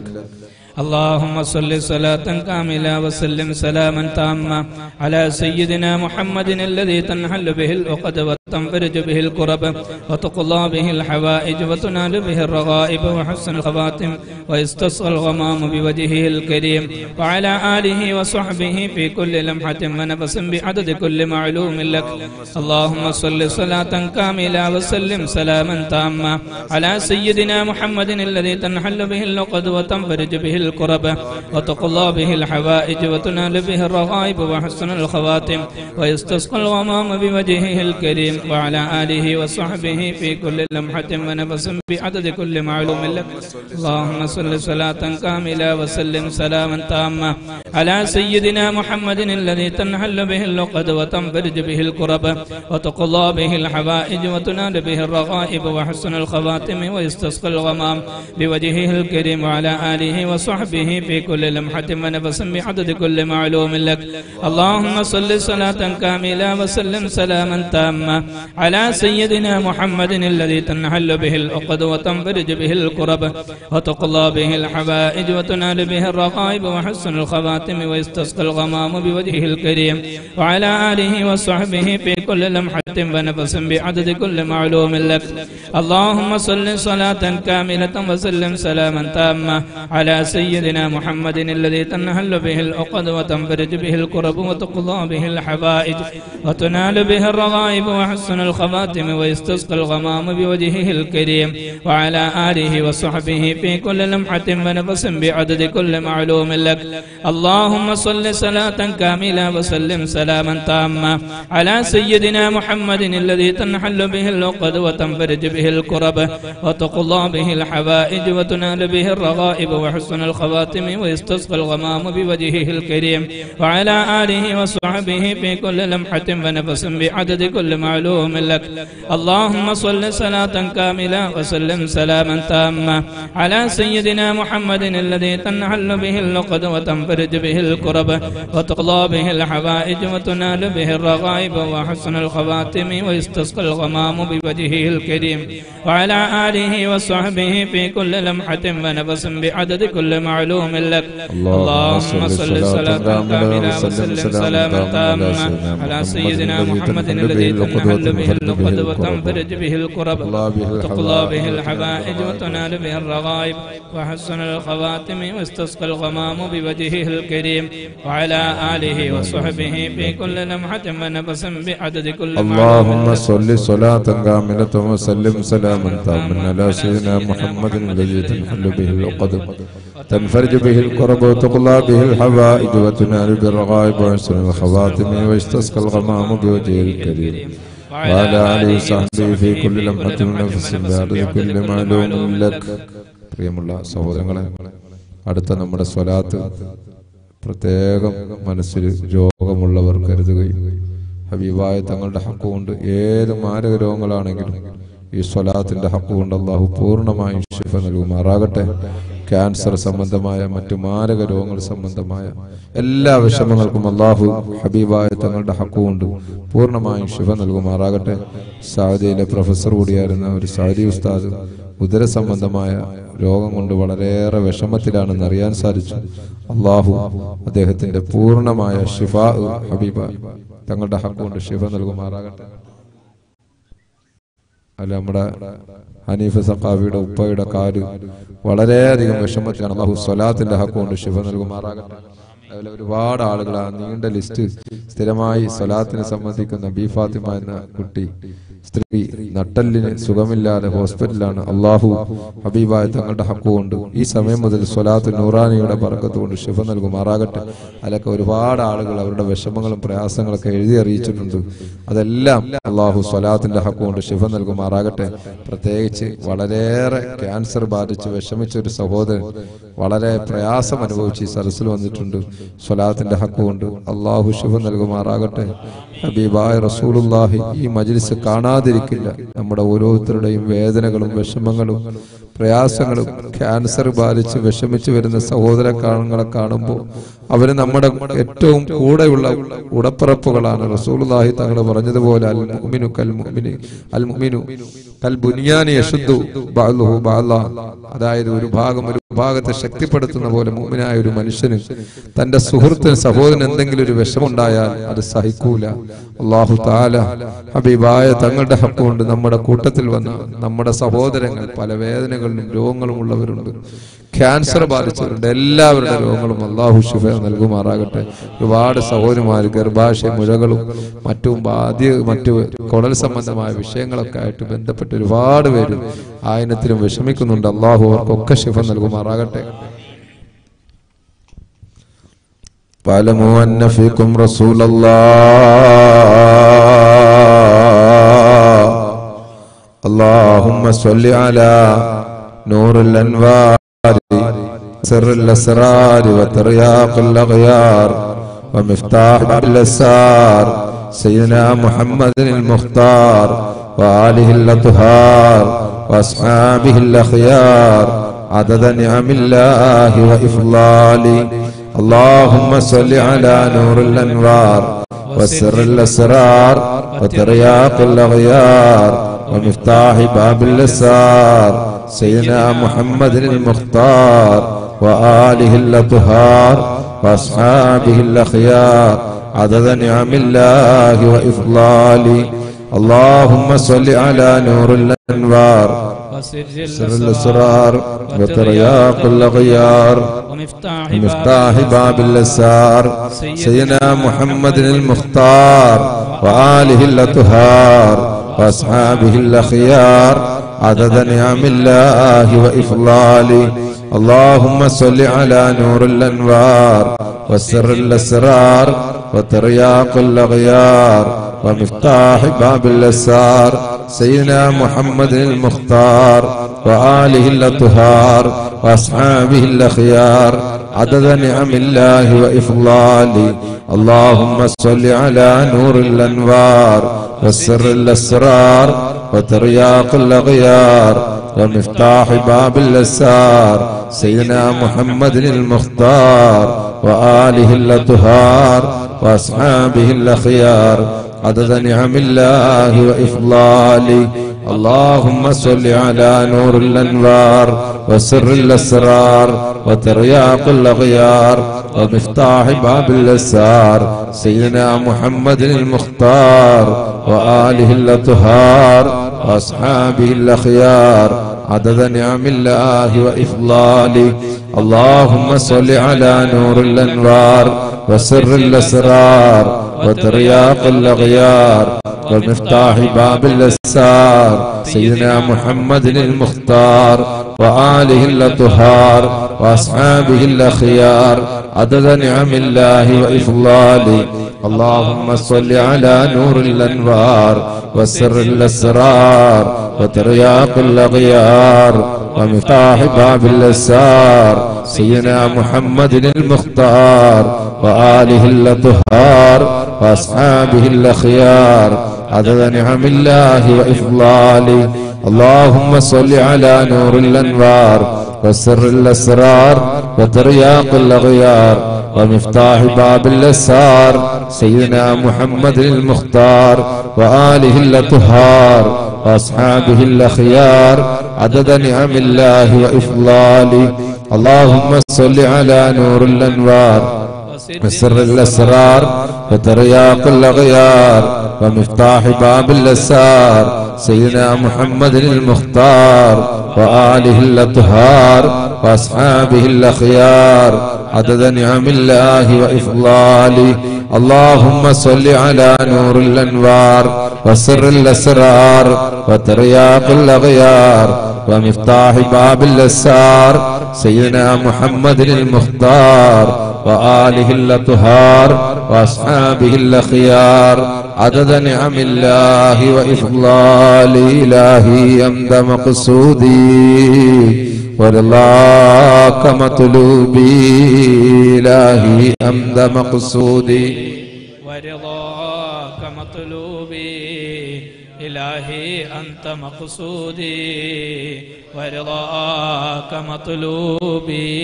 اللهم صل صلاة كاملة وسلم سلاما تاما على سيدنا محمد الذي تنحل به العقد وتنفرج به الكرب وتقضى به الحوائج وتنال به الرغائب وحسن الخواتم ويستصغى الغمام بوجهه الكريم وعلى آله وصحبه في كل لمحة ونفس بعدد كل معلوم لك اللهم صل صلاة كاملة وسلم سلاما تاما على سيدنا محمد الذي تنحل به العقد وتنفرج به الكرب وتقضى به الحوائج وتنال به الرغائب وحسن الخواتم ويستسقى الغمام بوجهه الكريم وعلى آله وصحبه في كل لمحة ونفس بعدد كل معلوم لك اللهم صل صلاة كاملة وسلم سلاما تاما على سيدنا محمد الذي تنحل به اللقد وتنفرج به الكرب وتقضى به الحوائج وتنال به الرغائب وحسن الخواتم ويستسقى الغمام بوجهه الكريم وعلى آله وصحبه في كل لمحة ونفس بعدد كل معلوم لك اللهم صل صلاة كاملة وسلم سلاما تاما على سيدنا محمد الذي تنحل به العقد وتنفرج به الكرب وتقضى به الحوائج وتنال به الرغائب وحسن الخواتم ويستسقى الغمام بوجهه الكريم وعلى آله وصحبه في كل لمحة ونفس بعدد كل معلوم لك اللهم صل صلاة كاملة وسلم سلاما تاما على سيدنا محمد الذي تنهل به العقد وتنفرج به الكرب وتقضى به الحوائج وتنال به الرغائب وحسن الخواتم ويستسقى الغمام بوجهه الكريم وعلى آله وصحبه في كل لمحة ونفس بعدد كل معلوم لك اللهم صل صلاة كاملة وسلم سلاما تاما على سيدنا محمد الذي تنحل به العقد وتنفرج به الكرب وتقضى به الحوائج وتنال به الرغائب وحسن الخواتم ويستسقى الغمام بوجهه الكريم وعلى آله وصحبه في كل لمحة ونفس بعدد كل معلوم لك اللهم صل صلاة كاملة وسلم سلاما تاما على سيدنا محمد الذي تنحل به اللقد وتنفرج به الكرب وتقضى به الحوائج وتنال به الرغائب وحسن الخواتم ويستسقى الغمام بوجهه الكريم وعلى آله وصحبه في كل لمحة ونفس بعدد كل معلوم لك اللهم صل صلاة كاملة وسلم سلاما تاما على سيدنا محمد الذي تنحل به اللقد وتنفرج به الكرب وتقضى به الحوائج وتنال به الرغائب وحسن الخواتم واستسقى الغمام بوجهه الكريم وعلى آله وصحبه في كل لمحة ونفس بعدد كل اللهم صل صلاة كاملة وسلم سلاما تاما على سيدنا محمد الذي تنحل به العقد تنفرج به الكرب وتقضى به الحوائج وتنال بالرغائب ويحسن الخواتم ويستسقى الغمام بوجهه الكريم وعلى آله وصحبه في كل لمحة ونفس بعدد كل معلوم لك പ്രിയമുള്ള സഹോദരങ്ങളെ അടുത്ത നമ്മുടെ സ്വലാത്ത് പ്രത്യേകം മനസ്സിൽ രോഗമുള്ളവർ കരുതുകയും ഹബീബായ തങ്ങളുടെ ഹക്ക് കൊണ്ട് ഏത് മാരക രോഗങ്ങളാണെങ്കിലും ഈ സ്വലാത്തിന്റെ ഹക്ക് കൊണ്ട് അള്ളാഹു പൂർണ്ണമായും ശിഫ നൽകുമാറാകട്ടെ ക്യാൻസർ സംബന്ധമായ മറ്റു മാരക രോഗങ്ങൾ സംബന്ധമായ എല്ലാ വിഷമങ്ങൾക്കും അള്ളാഹു ഹബീബായ തങ്ങളുടെ ഹക്ക് കൊണ്ട് പൂർണ്ണമായും ശിഫ നൽകുമാറാകട്ടെ സൗദിയിലെ പ്രൊഫസർ കൂടിയായിരുന്ന ഒരു സൗദി ഉസ്താദ് ഉദര സംബന്ധമായ രോഗം കൊണ്ട് വളരെയേറെ വിഷമത്തിലാണെന്ന് അറിയാൻ സാധിച്ചു അള്ളാഹു അദ്ദേഹത്തിന്റെ പൂർണ്ണമായ ഷിഫ ഹബീബ തങ്ങളുടെ ഹക്ക് കൊണ്ട് ഷിഫ നൽകുമാറാകട്ടെ അല്ല നമ്മുടെ ഹനീഫ് സഖാഫിയുടെ ഉപ്പയുടെ കാല് വളരെയധികം വിഷമത്തിലാണ് അള്ളാഹു സ്വലാത്തിന്റെ ഹക്ക് കൊണ്ട് ഷിഫ നൽകുമാറാകട്ടെ അതുപോലെ ഒരുപാട് ആളുകൾ ആ നീണ്ട ലിസ്റ്റ് സ്ഥിരമായി സ്വലാത്തിനെ സംബന്ധിക്കുന്ന ബി ഫാത്തിമ എന്ന കുട്ടി സ്ത്രീ നട്ടലിന് സുഖമില്ലാതെ ഹോസ്പിറ്റലിലാണ് അള്ളാഹു ഹബീബായ തങ്ങളുടെ ഹക്കു കൊണ്ട് ഈ സമയം മുതൽ സ്വലാത്ത് നൂറാനിയുടെ പറക്കത്ത് കൊണ്ട് ശിഫ നൽകുമാറാകട്ടെ അതിലൊക്കെ ഒരുപാട് ആളുകൾ അവരുടെ വിഷമങ്ങളും പ്രയാസങ്ങളൊക്കെ എഴുതി അറിയിച്ചിട്ടുണ്ട് അതെല്ലാം അള്ളാഹു സ്വലാത്തിന്റെ ഹക്കു കൊണ്ട് ശിഫ നൽകുമാറാകട്ടെ പ്രത്യേകിച്ച് വളരെയേറെ ക്യാൻസർ ബാധിച്ച് വിഷമിച്ച ഒരു സഹോദരൻ വളരെ പ്രയാസം അനുഭവിച്ച് ഈ സരസിൽ വന്നിട്ടുണ്ട് സ്വലാത്തിന്റെ ഹക്കു കൊണ്ട് അള്ളാഹു ശിഫ നൽകുമാറാകട്ടെ ഹബീബായ റസൂലുള്ളാഹി ഈ മജ്ലിസ് കാണാതിരിക്കില്ല നമ്മുടെ ഓരോരുത്തരുടെയും വേദനകളും വിഷമങ്ങളും പ്രയാസങ്ങളും ക്യാൻസർ ബാധിച്ച് വിഷമിച്ച് വരുന്ന സഹോദരങ്ങളെ കാണുമ്പോൾ അവര് നമ്മുടെ ഏറ്റവും കൂടെയുള്ള ഉടപ്പിറപ്പുകളാണ് റസൂലുള്ളാഹി തങ്ങൾ പറഞ്ഞതുപോലെ അൽ മുഅ്മിനു കൽ മുഅ്മിനി അൽ മുഅ്മിനു കൽ ബുനിയാനി യശുദ്ദു ബഅ്ലുഹു ബഅ്ലാ അതായത് ഒരു ഭാഗം ഒരു ഭാഗത്തെ ശക്തിപ്പെടുത്തുന്ന പോലെ മുഅ്മിനായ ഒരു മനുഷ്യന് തന്റെ സുഹൃത്തിന് സഹോദരൻ എന്തെങ്കിലും ഒരു വിഷമുണ്ടായാൽ അത് സഹിക്കൂല അള്ളാഹു താല ഹബീബായ തങ്ങളുടെ ഹക്ക് കൊണ്ട് നമ്മുടെ കൂട്ടത്തിൽ വന്ന നമ്മുടെ സഹോദരങ്ങൾ പല വേദനകളിലും രോഗങ്ങളും ഉള്ളവരുണ്ട് ക്യാൻസർ ബാധിച്ചവരുണ്ട് എല്ലാവരുടെ രോഗങ്ങളും അള്ളാഹു ശിഫ നൽകുമാറാകട്ടെ ഒരുപാട് സഹോദരിമാർ ഗർഭാശയ മുഴകളും മറ്റും ബാധ്യ മറ്റു കുടൽ സംബന്ധമായ വിഷയങ്ങളൊക്കെ ആയിട്ട് ബന്ധപ്പെട്ട് ഒരുപാട് പേര് ആയനത്തിലും വിഷമിക്കുന്നുണ്ട് അള്ളാഹു അവർക്കൊക്കെ ശിഫ നൽകുമാറാകട്ടെ واعلموا أن فيكم رسول الله اللهم صل على نور الأنوار سر الأسرار وترياق الأغيار ومفتاح الأسار سيدنا محمد المختار وآله الأطهار وأصحابه الأخيار عدد نعم الله وإفضاله اللهم صل على نور الأنوار وسر الأسرار وترياق الأغيار ومفتاح باب الأسرار سيدنا محمد المختار وآله الأطهار وأصحابه الأخيار عدد نعم الله وإفضاله اللهم صل على نور الأنوار وسر سر الأسرار وترياق الأغيار ومفتاح مفتاح باب الأسار سيدنا محمد المختار وآله الأطهار وأصحابه الأخيار عدد نعم الله وإفضاله اللهم صل على نور الأنوار وسر الأسرار وترياق الأغيار ومفتاح باب الأسار سيدنا محمد المختار وآله الأطهار وأصحابه الأخيار عدد نعم الله وإفضاله اللهم صل على نور الأنوار وسر الأسرار وترياق الأغيار ومفتاح باب الأسار سيدنا محمد المختار وآله الأطهار وأصحابه الأخيار عدد نعم الله وإفضاله اللهم صل على نور الأنوار وسر الأسرار وترياق الأغيار ومفتاح باب الأسار سيدنا محمد المختار وآله الأطهار وأصحابه الأخيار عدد نعم الله وإفضاله اللهم صل على نور الأنوار وسر الأسرار وترياق الأغيار ومفتاح باب الأسار سيدنا محمد المختار وآله الأطهار وأصحابه الأخيار عدد نعم الله وإفضاله اللهم صل على نور الأنوار وسر الأسرار وترياق الأغيار ومفتاح باب الأسار سيدنا محمد المختار وآله الأطهار وأصحابه الأخيار عدد نعم الله وإفضاله اللهم صل على نور الأنوار وسر الأسرار وترياق الأغيار ومفتاح باب الأسار سيدنا محمد المختار وآله الأطهار وأصحابه الأخيار عدد نعم الله وإفضاله اللهم صل على نور الأنوار وسر الأسرار وترياق الأغيار ومفتاح باب الأسار سيدنا محمد المختار وآله الأطهار وأصحابه الأخيار عدد نعم الله وإفضاله اللهم صل على نور الأنوار وسر الأسرار وترياق الأغيار ومفتاح باب الأسار سيدنا محمد المختار وآله الأطهار وأصحابه الأخيار عدد نعم الله وإفضال إلهي أمد مقصودي ورضاك مطلوبي إلهي أمد مقصودي ورضاك مطلوبي إلهي أنت مقصودي ورضاك مطلوبي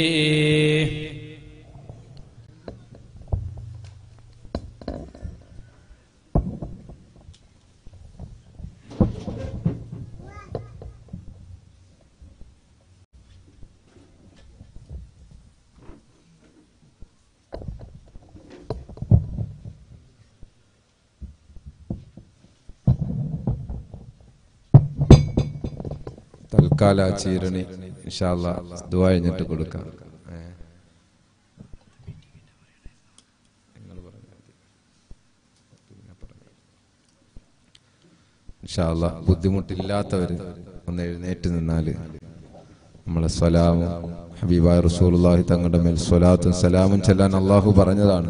തൽക്കാല ആ ചീരണി ഇൻഷാല്ല ദുആ കഴിഞ്ഞിട്ട് കൊടുക്കാം ഏ. ഇൻഷാല്ല ബുദ്ധിമുട്ടില്ലാത്തവര് ഒന്ന് എഴുന്നേറ്റ് നിന്നാല് നമ്മളെ സ്വലാമും ഹബീബായ റസൂലുള്ളാഹി തങ്ങളുടെ മേൽ സ്വലാത്തും സലാമും ചെല്ലാൻ അള്ളാഹു പറഞ്ഞതാണ്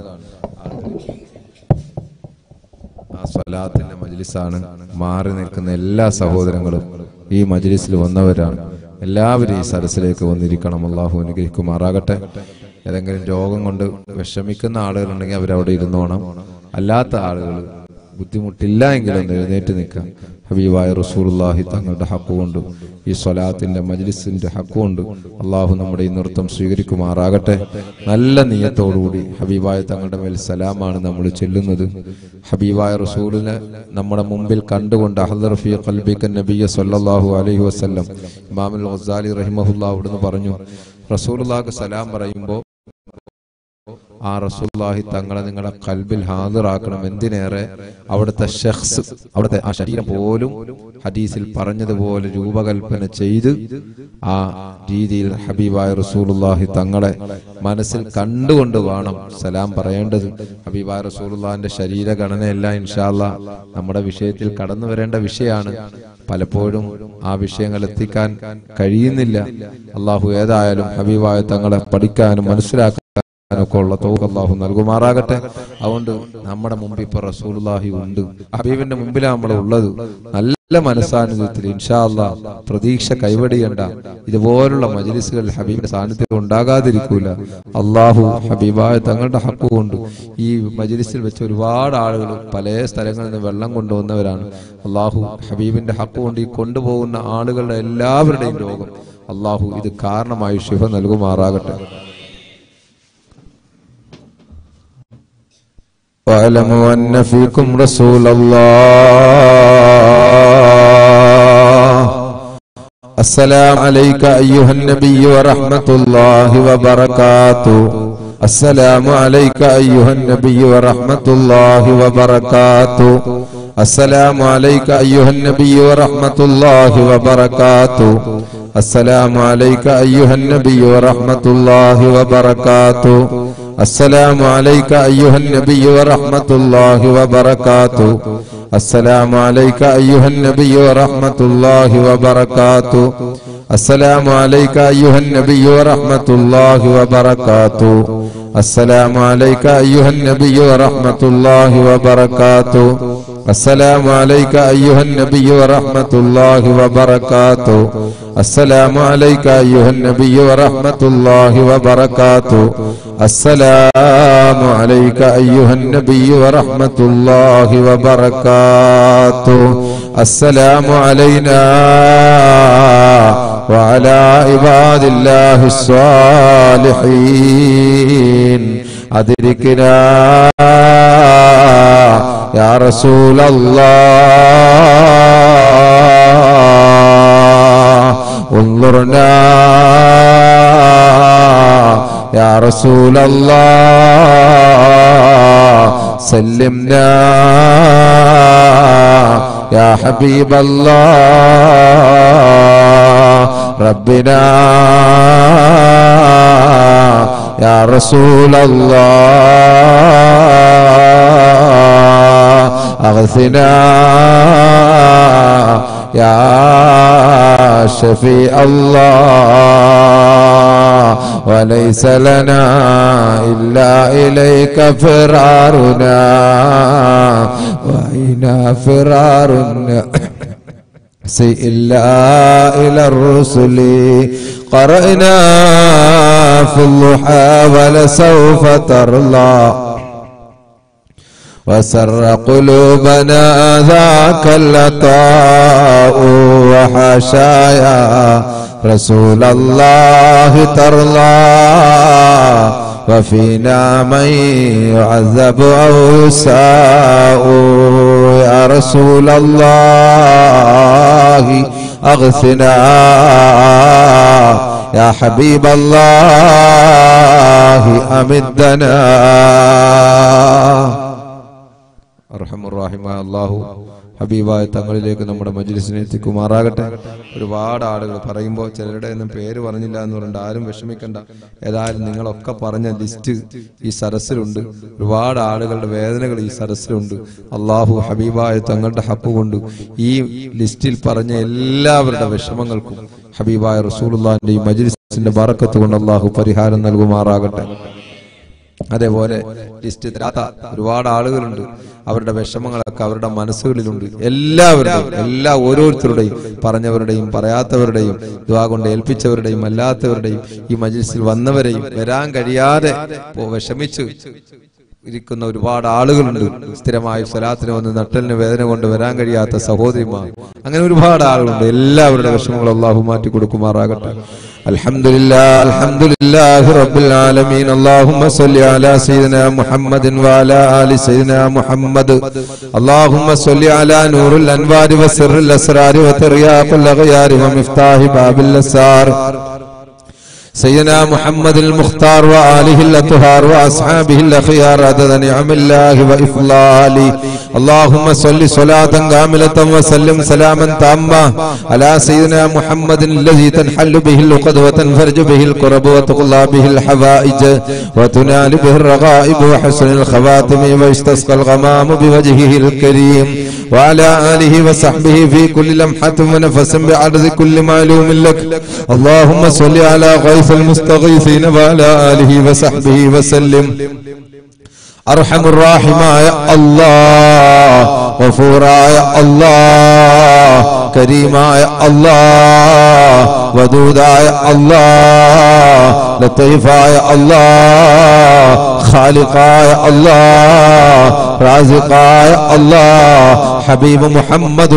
ആ സ്വലാത്തിന്റെ മജ്ലിസാണ് മാറി നിൽക്കുന്ന എല്ലാ സഹോദരങ്ങളും ഈ മജ്ലിസിൽ വന്നവരാണ് എല്ലാവരും ഈ സദസ്സിലേക്ക് വന്നിരിക്കണം അള്ളാഹു അനുഗ്രഹിക്കുമാറാകട്ടെ ഏതെങ്കിലും രോഗം കൊണ്ട് വിഷമിക്കുന്ന ആളുകളുണ്ടെങ്കിൽ അവരവിടെ ഇരുന്നോണം അല്ലാത്ത ആളുകൾ ബുദ്ധിമുട്ടില്ല എങ്കിലും ഒന്ന് എഴുന്നേറ്റ് നിൽക്കാം ഹബീബായ റസൂലുള്ളാഹി തങ്ങളുടെ ഹക്ക് കൊണ്ട് ഈ സ്വലാത്തിന്റെ മജ്ലിസിന്റെ ഹക്ക് കൊണ്ട് അള്ളാഹു നമ്മുടെ ഈ നൃത്തം സ്വീകരിക്കുമാറാകട്ടെ നല്ല നീയത്തോടുകൂടി ഹബീബായ തങ്ങളുടെ മേൽ സലാമാണ് നമ്മൾ ചെല്ലുന്നത് ഹബീബായ റസൂലിനെ നമ്മുടെ മുമ്പിൽ കണ്ടുകൊണ്ട് അഹദർ ഫി ഖൽബിക നബിയ സല്ലല്ലാഹു അലൈഹി വസല്ലം ഇമാമുൽ ഗസാലി റഹിമഹുല്ലാ അവിടുന്ന് പറഞ്ഞു റസൂലുള്ളാഹിക്ക് സലാം പറയുമ്പോൾ ആ റസൂല്ലാഹി തങ്ങളെ നിങ്ങളുടെ കൽബിൽ ഹാജറാക്കണം എന്തിനേറെ അവിടുത്തെ ഷഖ്സ് അവിടുത്തെ ആ ശരീരം പോലും ഹദീസിൽ പറഞ്ഞതുപോലെ രൂപകൽപ്പന ചെയ്ത് ആ രീതിയിൽ ഹബീബായ റസൂലുള്ളാഹി തങ്ങളെ മനസ്സിൽ കണ്ടുകൊണ്ട് വേണം സലാം പറയേണ്ടത് ഹബീബായ റസൂലുള്ളാഹിന്റെ ശരീരഘടനയെല്ലാം ഇൻഷാല്ല നമ്മുടെ വിഷയത്തിൽ കടന്നു വരേണ്ട വിഷയമാണ് പലപ്പോഴും ആ വിഷയങ്ങൾ എത്തിക്കാൻ കഴിയുന്നില്ല അള്ളാഹു ഏതായാലും ഹബീബായ തങ്ങളെ പഠിക്കാനും മനസ്സിലാക്കാനും ഒക്കെ ഉള്ള തോക്ക് അള്ളാഹു നൽകുമാറാകട്ടെ അതുകൊണ്ട് നമ്മുടെ മുമ്പിൽ ഇപ്പൊ റസൂലുള്ളാഹി ഉണ്ട് ഹബീബിന്റെ മുമ്പിലാണ് നമ്മൾ ഉള്ളത് നല്ല മനസ്സാന്നിധ്യത്തിൽ ഇൻഷാ അല്ലാ പ്രതീക്ഷ കൈവടിയണ്ട ഇതുപോലുള്ള മജ്ലിസുകൾ ഹബീബിന്റെ സാന്നിധ്യം ഉണ്ടാകാതിരിക്കൂല അള്ളാഹു ഹബീബായ തങ്ങളുടെ ഹക്ക് കൊണ്ട് ഈ മജ്ലിസിൽ വെച്ച് ഒരുപാട് ആളുകൾ പല സ്ഥലങ്ങളിൽ നിന്ന് വെള്ളം കൊണ്ടുവന്നവരാണ് അള്ളാഹു ഹബീബിന്റെ ഹക്ക് കൊണ്ട് ഈ കൊണ്ടുപോകുന്ന ആളുകളുടെ എല്ലാവരുടെയും രോഗം അള്ളാഹു ഇത് കാരണമായി ശുഭ നൽകുമാറാകട്ടെ واعلموا أن فيكم رسول الله السلام عليك أيها النبي ورحمة الله وبركاته السلام عليك أيها النبي ورحمة الله وبركاته السلام عليك أيها النبي ورحمة الله وبركاته السلام عليك أيها النبي ورحمة الله وبركاته السلام عليك أيها النبي ورحمة الله وبركاته السلام عليك أيها النبي ورحمة الله وبركاته السلام عليك أيها النبي ورحمة الله وبركاته السلام عليك أيها النبي ورحمة الله وبركاته السلام عليك أيها النبي ورحمة الله وبركاته السلام عليك أيها النبي ورحمة الله وبركاته السلام عليك أيها النبي ورحمة الله وبركاته السلام علينا وعلى عباد الله الصالحين أدركنا يا رسول الله انظرنا يا رسول الله سلمنا يا حبيب الله ربنا يا رسول الله أغثنا يا شفيع الله وليس لنا إلا إليك فرارنا وأين فرارنا إلا إلى الرسل قرأنا في الضحى ولسوف ترضى وسر قلوبنا ذاك اللقاء وحاشا يا رسول الله ترضى وفينا من يعذب أو يساء يا رسول الله أغثنا يا حبيب الله أمدنا അർഹമുറാഹിമായ അള്ളാഹു ഹബീബായ തങ്ങളിലേക്ക് നമ്മുടെ മജ്ലിസിനെ എത്തിക്കുമാറാകട്ടെ ഒരുപാട് ആളുകൾ പറയുമ്പോൾ ചിലരുടെ ഒന്നും പേര് പറഞ്ഞില്ല എന്ന് പറഞ്ഞിട്ട് ആരും വിഷമിക്കണ്ട ഏതായാലും നിങ്ങളൊക്കെ പറഞ്ഞ ലിസ്റ്റ് ഈ സരസിലുണ്ട് ഒരുപാട് ആളുകളുടെ വേദനകൾ ഈ സരസിലുണ്ട് അള്ളാഹു ഹബീബായ തങ്ങളുടെ ഹപ്പ് കൊണ്ട് ഈ ലിസ്റ്റിൽ പറഞ്ഞ എല്ലാവരുടെ വിഷമങ്ങൾക്കും ഹബീബായ റസൂലുള്ളാന്റെ ഈ മജ്ലിസിന്റെ ബറക്കത്ത് കൊണ്ട് അള്ളാഹു പരിഹാരം നൽകുമാറാകട്ടെ അതേപോലെ ലിസ്റ്റ് തരാത്ത ഒരുപാട് ആളുകളുണ്ട് അവരുടെ വിഷമങ്ങളൊക്കെ അവരുടെ മനസ്സുകളിലുണ്ട് എല്ലാവരുടെയും എല്ലാ ഓരോരുത്തരുടെയും പറഞ്ഞവരുടെയും പറയാത്തവരുടെയും ദ്വാ കൊണ്ട് ഏൽപ്പിച്ചവരുടെയും അല്ലാത്തവരുടെയും ഈ മജിൽസിൽ വന്നവരെയും വരാൻ കഴിയാതെ പോ- വിഷമിച്ച് ഇരിക്കുന്ന ഒരുപാട് ആളുകളുണ്ട് സ്ഥിരമായി സ്വലാത്തിന് വന്ന് നട്ടലിന് വേദന കൊണ്ട് വരാൻ കഴിയാത്ത സഹോദരിമാർ അങ്ങനെ ഒരുപാട് ആളുകളുണ്ട് എല്ലാവരുടെ വിഷമങ്ങളും അള്ളാഹു മാറ്റി കൊടുക്കുമാറാകട്ടെ അൽഹംദുലില്ലാ അൽഹംദുലില്ലാഹി റബ്ബിൽ ആലമീൻ اللهم صل على سيدنا محمد وعلى آل سيدنا محمد اللهم صل على نور الأنوار وسر الأسرار وترياق الأغيار ومفتاح باب الأسرار سيدنا محمد المختار وآله الأطهار وأصحابه الأخيار عدد نعم الله وإفضاله اللهم صل صلاة كاملة وسلم سلاما تاما على سيدنا محمد الذي تنحل به العقد وتنفرج به الكرب وتقضى به الحوائج وتنال به الرغائب وحسن الخواتم ويستسقى الغمام بوجهه الكريم وعلى آله وصحبه في كل لمحة ونفس بعدد كل معلوم لك اللهم صل على غيث المستغيثين وعلى آله وصحبه وسلم أرحم الراحماയ الله غفوراയ الله كريماയ الله ودوداയ الله ലത്തീഫായ الله خالقായ الله റാസിഖായ الله ഹബീബ് മുഹമ്മദ്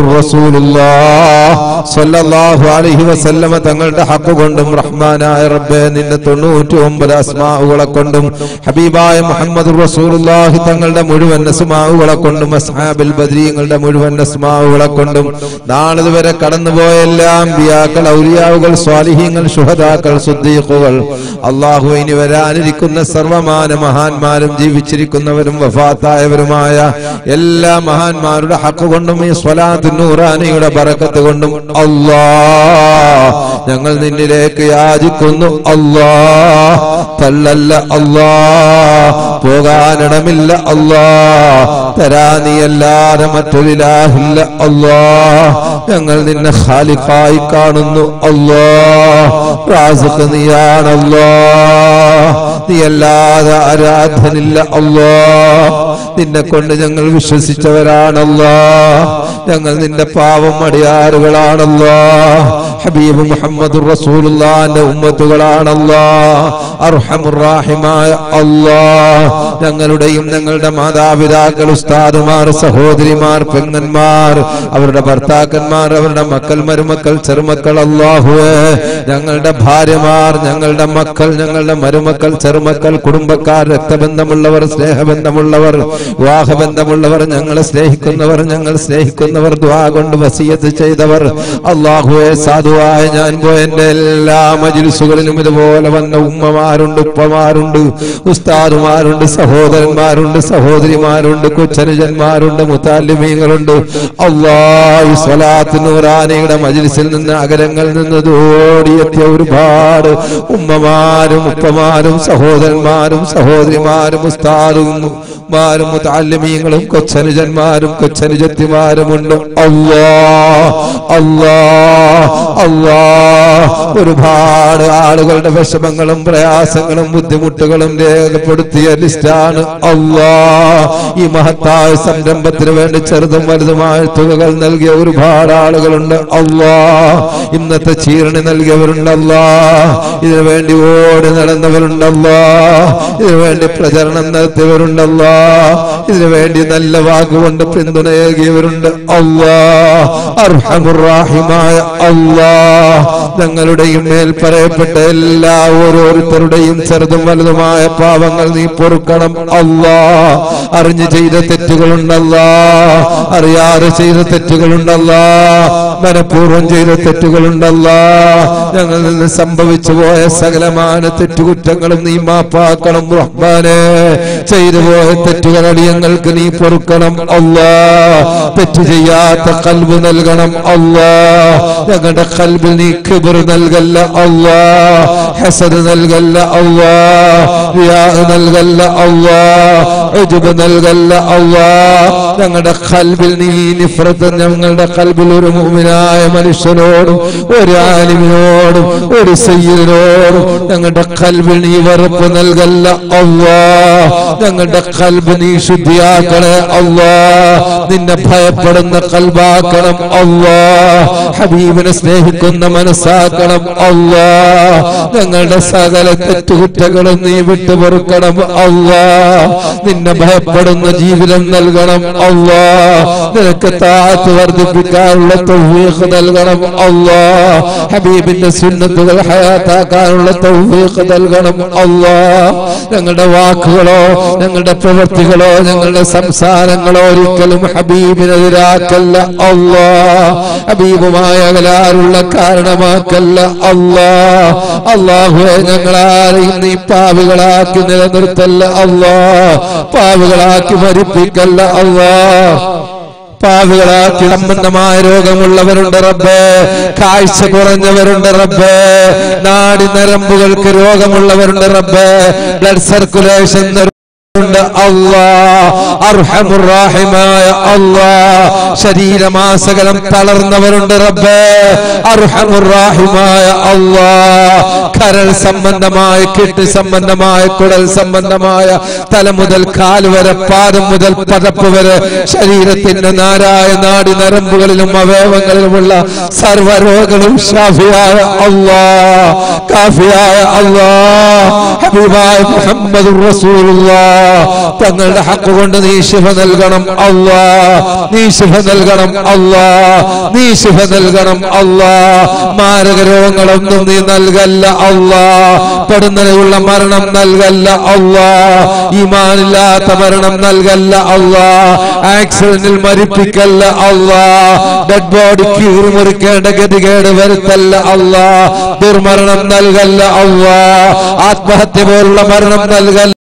സല്ലല്ലാഹു അലൈഹി വസല്ലമ തങ്ങളുടെ ഹക്ക് കൊണ്ടും റഹ്മാനായ റബ്ബെ നിന്റെ തൊണ്ണൂറ്റി ഒമ്പത് അസ്മാവുകളെ കൊണ്ടും ഹബീബായ മുഹമ്മദ് റസൂലുള്ളാഹി തങ്ങളുടെ മുഴുവൻ അസ്മാവുകളെ കൊണ്ടും അസ്ഹാബിൽ ബദ്രീങ്ങളുടെ മുഴുവൻ അസ്മാവുകളെ കൊണ്ടും നാളിതുവരെ കടന്നുപോയ എല്ലാ അമ്പിയാക്കൾ ഔലിയാവുകൾ സ്വാലിഹീങ്ങൾ ശുഹദാക്കൾ സുദ്ദീഖുകൾ അള്ളാഹു ഇനി വരാനിരിക്കുന്ന സർവമാന മഹാന്മാരും ജീവിച്ചിരിക്കുന്നവരും വഫാത്തായവരുമായ എല്ലാ മഹാന്മാരുടെ ഹക്ക് കൊണ്ടും ഈ സ്വലാത്ത് നൂറാനിയുടെ ബറക്കത്ത് കൊണ്ടും അല്ലാ ഞങ്ങൾ നിന്നിലേക്ക് യാചിക്കുന്നു അല്ലാ തള്ളല്ല അല്ലാ പോകാനിടമില്ല അല്ലാ തരാ നീയല്ലാതെ മറ്റൊരിലാഹില്ല അല്ലാ ഞങ്ങൾ നിന്നെ ഖാലിഖായി കാണുന്നു അല്ലാ റാസിഖ് നീയാണല്ലോ നീയല്ലാതെ ആരാധനില്ല അല്ലാ നിന്നെ കൊണ്ട് ഞങ്ങൾ വിശ്വസിച്ചവരാണല്ലോ ഞങ്ങൾ നിന്റെ പാവം അടിയാറുകളാണല്ലോ ഹബീബ് മുഹമ്മദ് റസൂലുള്ളാന്റെ ഉമ്മത്തുകളാണല്ലോ അർഹമുറാഹിമായ അല്ലാ ഞങ്ങളുടെയും ഞങ്ങളുടെ മാതാപിതാക്കൾ ഉസ്താദുമാർ സഹോദരിമാർ പെങ്ങന്മാർ അവരുടെ ഭർത്താക്കന്മാർ അവരുടെ മക്കൾ മരുമക്കൾ ചെറുമക്കൾ അല്ലാഹുവേ ഞങ്ങളുടെ ഭാര്യമാർ ഞങ്ങളുടെ മക്കൾ ഞങ്ങളുടെ മരുമക്കൾ ചെറുമക്കൾ കുടുംബക്കാർ രക്തബന്ധമുള്ളവർ സ്നേഹബന്ധമുള്ളവർ വിവാഹബന്ധമുള്ളവർ ഞങ്ങളെ സ്നേഹിക്കുന്നവർ ഞങ്ങൾ സ്നേഹിക്കുന്നവർ ദ്വാ കൊണ്ട് വസീയത്ത് ചെയ്തവർ അള്ളാഹുവെ സാധുവായ ഞാൻ പോയ എന്റെ എല്ലാ മജിലിസുകളിലും ഇതുപോലെ വന്ന ഉമ്മമാരുണ്ട് ഉപ്പമാരുണ്ട് ഉസ്താദുമാരുണ്ട് സഹോദരന്മാരുണ്ട് സഹോദരിമാരുണ്ട് കൊച്ചനുജന്മാരുണ്ട് മുത്താലിമീങ്ങളുണ്ട് അള്ളാഹു സ്വലാത്ത് നൂറാനയുടെ മജിലിസിൽ നിന്ന് അകലങ്ങളിൽ നിന്ന് ഓടിയെത്തിയ ഒരുപാട് ഉമ്മമാരും ഉപ്പമാരും സഹോദരന്മാരും സഹോദരന്മാരും സഹോദരിമാരും ഉസ്താദും മാരും മുതാലിമീങ്ങളും കൊച്ചനുജന്മാരും കൊച്ചനുജത്തിമാരുമുണ്ട് അല്ലാ അല്ലാ അല്ലാ ഒരുപാട് ആളുകളുടെ വിഷമങ്ങളും പ്രയാസങ്ങളും ബുദ്ധിമുട്ടുകളും രേഖപ്പെടുത്തിയ ലിസ്റ്റാണ് അല്ലാ ഈ മഹത്തായ സംരംഭത്തിന് വേണ്ടി ചെറുതും വലുതുമായ തുകകൾ നൽകിയ ഒരുപാട് ആളുകളുണ്ട് അല്ലാ ഇന്നത്തെ ചീരണി നൽകിയവരുണ്ടല്ലാ ഇതിനു വേണ്ടി ഓടി നടന്നവരുണ്ടല്ലാ ഇതിനു വേണ്ടി പ്രചരണം നടത്തിയവരുണ്ടല്ലാ ഇതിനു വേണ്ടി നല്ല വാക്കുകൊണ്ട് പിന്തുണയേകിയവരുണ്ട് അല്ലാ അർഹമുറാഹിമായ അല്ലാ ഞങ്ങളുടെയും മേൽ പറയപ്പെട്ട എല്ലാ ഓരോരുത്തരുടെയും ചെറുതും വലുതുമായ പാവങ്ങൾ നീ പൊറുക്കണം അല്ലാ അറിഞ്ഞു ചെയ്ത തെറ്റുകളുണ്ടല്ലാ അറിയാതെ ചെയ്ത തെറ്റുകളുണ്ടല്ലാ മനഃപൂർവ്വം ചെയ്ത തെറ്റുകളുണ്ടല്ലാ ഞങ്ങളിൽ നിന്ന് സംഭവിച്ചു പോയ സകലമായ തെറ്റുകുറ്റങ്ങളും നീ മാപ്പാക്കണം റഹ്മാനെ ചെയ്തു പോയ തെറ്റുകൾ അടിയങ്ങൾക്ക് നീ പൊറുക്കണം അല്ലാ തെറ്റ് ചെയ്യാത്ത കൽബ് നൽകണം അല്ലാ ഞങ്ങളുടെ കൽബിൽ നീ കിബർ നൽകല്ല അല്ലാ ഹസദ് നൽകല്ല അല്ലാ റിയാ നൽകല്ല അല്ലാ ഉജുബ് നൽകല്ല അല്ലാ ഞങ്ങളുടെ കൽബിൽ നീ നിഫ്രത്ത് ഞങ്ങളുടെ കൽബിൽ ഒരു മുഅ്മിനായ മനുഷ്യനോടും ഒരു ആലിമിനോടും ഒരു സയ്യിദിനോടും ഞങ്ങളുടെ കൽബിൽ നീ വെറുപ്പ് നൽകല്ല അല്ലാ ഞങ്ങളുടെ കൽബ് നീ ശുദ്ധിയാക്കണേ അല്ലാ നിന്നെ ഭയപ്പെടുന്ന കൽബാക്കണം അല്ലാ ഹബീബിനെ സ്നേഹിക്കുന്ന മനസ്സാക്കണം അല്ലാ ഞങ്ങളുടെ സകല തെറ്റുകുറ്റങ്ങളും നീ വിട്ടുപൊറുക്കണം അല്ലാ നിന്നെ ഭയപ്പെടുന്ന ജീവിതം നൽകണം അല്ലാ നിനക്ക് താത്ത് വർദ്ധിപ്പിക്കാനുള്ള തൗഫീഖ് നൽകണം അല്ലാ ഹബീബിന്റെ സുന്നത്തുകൾ ഹയാത്താക്കാനുള്ള തൗഫീഖ് നൽകണം അല്ലാ ഞങ്ങളുടെ വാക്കുകളോ ഞങ്ങളുടെ പ്രവൃത്തികളോ ഞങ്ങളുടെ സംസാരങ്ങളോ ഒരിക്കലും ഹബീബിനെതിരാക്കല്ല അല്ലാ ഹബീബുമായ അകലാറുള്ള കാരണമാക്കല്ല അല്ലാ അള്ളാഹുവെ ഞങ്ങളാരെയും നീ പാവികളാക്കി നിലനിർത്തല്ല അല്ലാ പാവികളാക്കി മരിപ്പിക്കല്ല അല്ലാ പാവികളാക്കി സംബന്ധമായ രോഗമുള്ളവരുണ്ട് റബ്ബേ കാഴ്ച കുറഞ്ഞവരുണ്ട് റബ്ബേ നാടി നരമ്പുകൾക്ക് രോഗമുള്ളവരുണ്ട് റബ്ബേ ബ്ലഡ് സർക്കുലേഷൻ ഉണ്ട് അല്ലാ അർഹമുറാഹിമായ അല്ലാ ശരീരമാസകലം തളർന്നവരുണ്ട് റബ്ബേ അർഹമുറാഹിമായ അല്ലാ കരൾ സംബന്ധമായ കിഡ്നി സംബന്ധമായ കുടൽ സംബന്ധമായ തല മുതൽ കാല് വരെ പാദം മുതൽ പതപ്പ് വരെ ശരീരത്തിന്റെ നാരായ നാടി നരമ്പുകളിലും അവയവങ്ങളിലുമുള്ള സർവരോഗങ്ങളും ഷാഫിയായ അല്ലാ കാഫിയായ അല്ലാ ഹബീബായ മുഹമ്മദ് റസൂലുള്ളാ തങ്ങളുടെ ഹക്ക് കൊണ്ട് നീ ശിഫ നൽകണം അല്ലാ നീ ശിഫ നൽകണം അല്ലാ നീ ശിഫ നൽകണം അല്ലാ മാരക രോഗങ്ങളൊന്നും നീ നൽകല്ല അല്ലാ പെടുന്നതിനുള്ള മരണം നൽകല്ല അല്ലാ ഈമാനില്ലാത്ത മരണം നൽകല്ല അല്ലാ ആക്സിഡന്റിൽ മരിപ്പിക്കല്ല അല്ലാ ഡെഡ് ബോഡി കീറി മുറിക്കേണ്ട ഗതികേട് വരുത്തല്ല അല്ലാ ദുർമരണം നൽകല്ല അല്ലാ ആത്മഹത്യ പോലുള്ള മരണം നൽകല്ല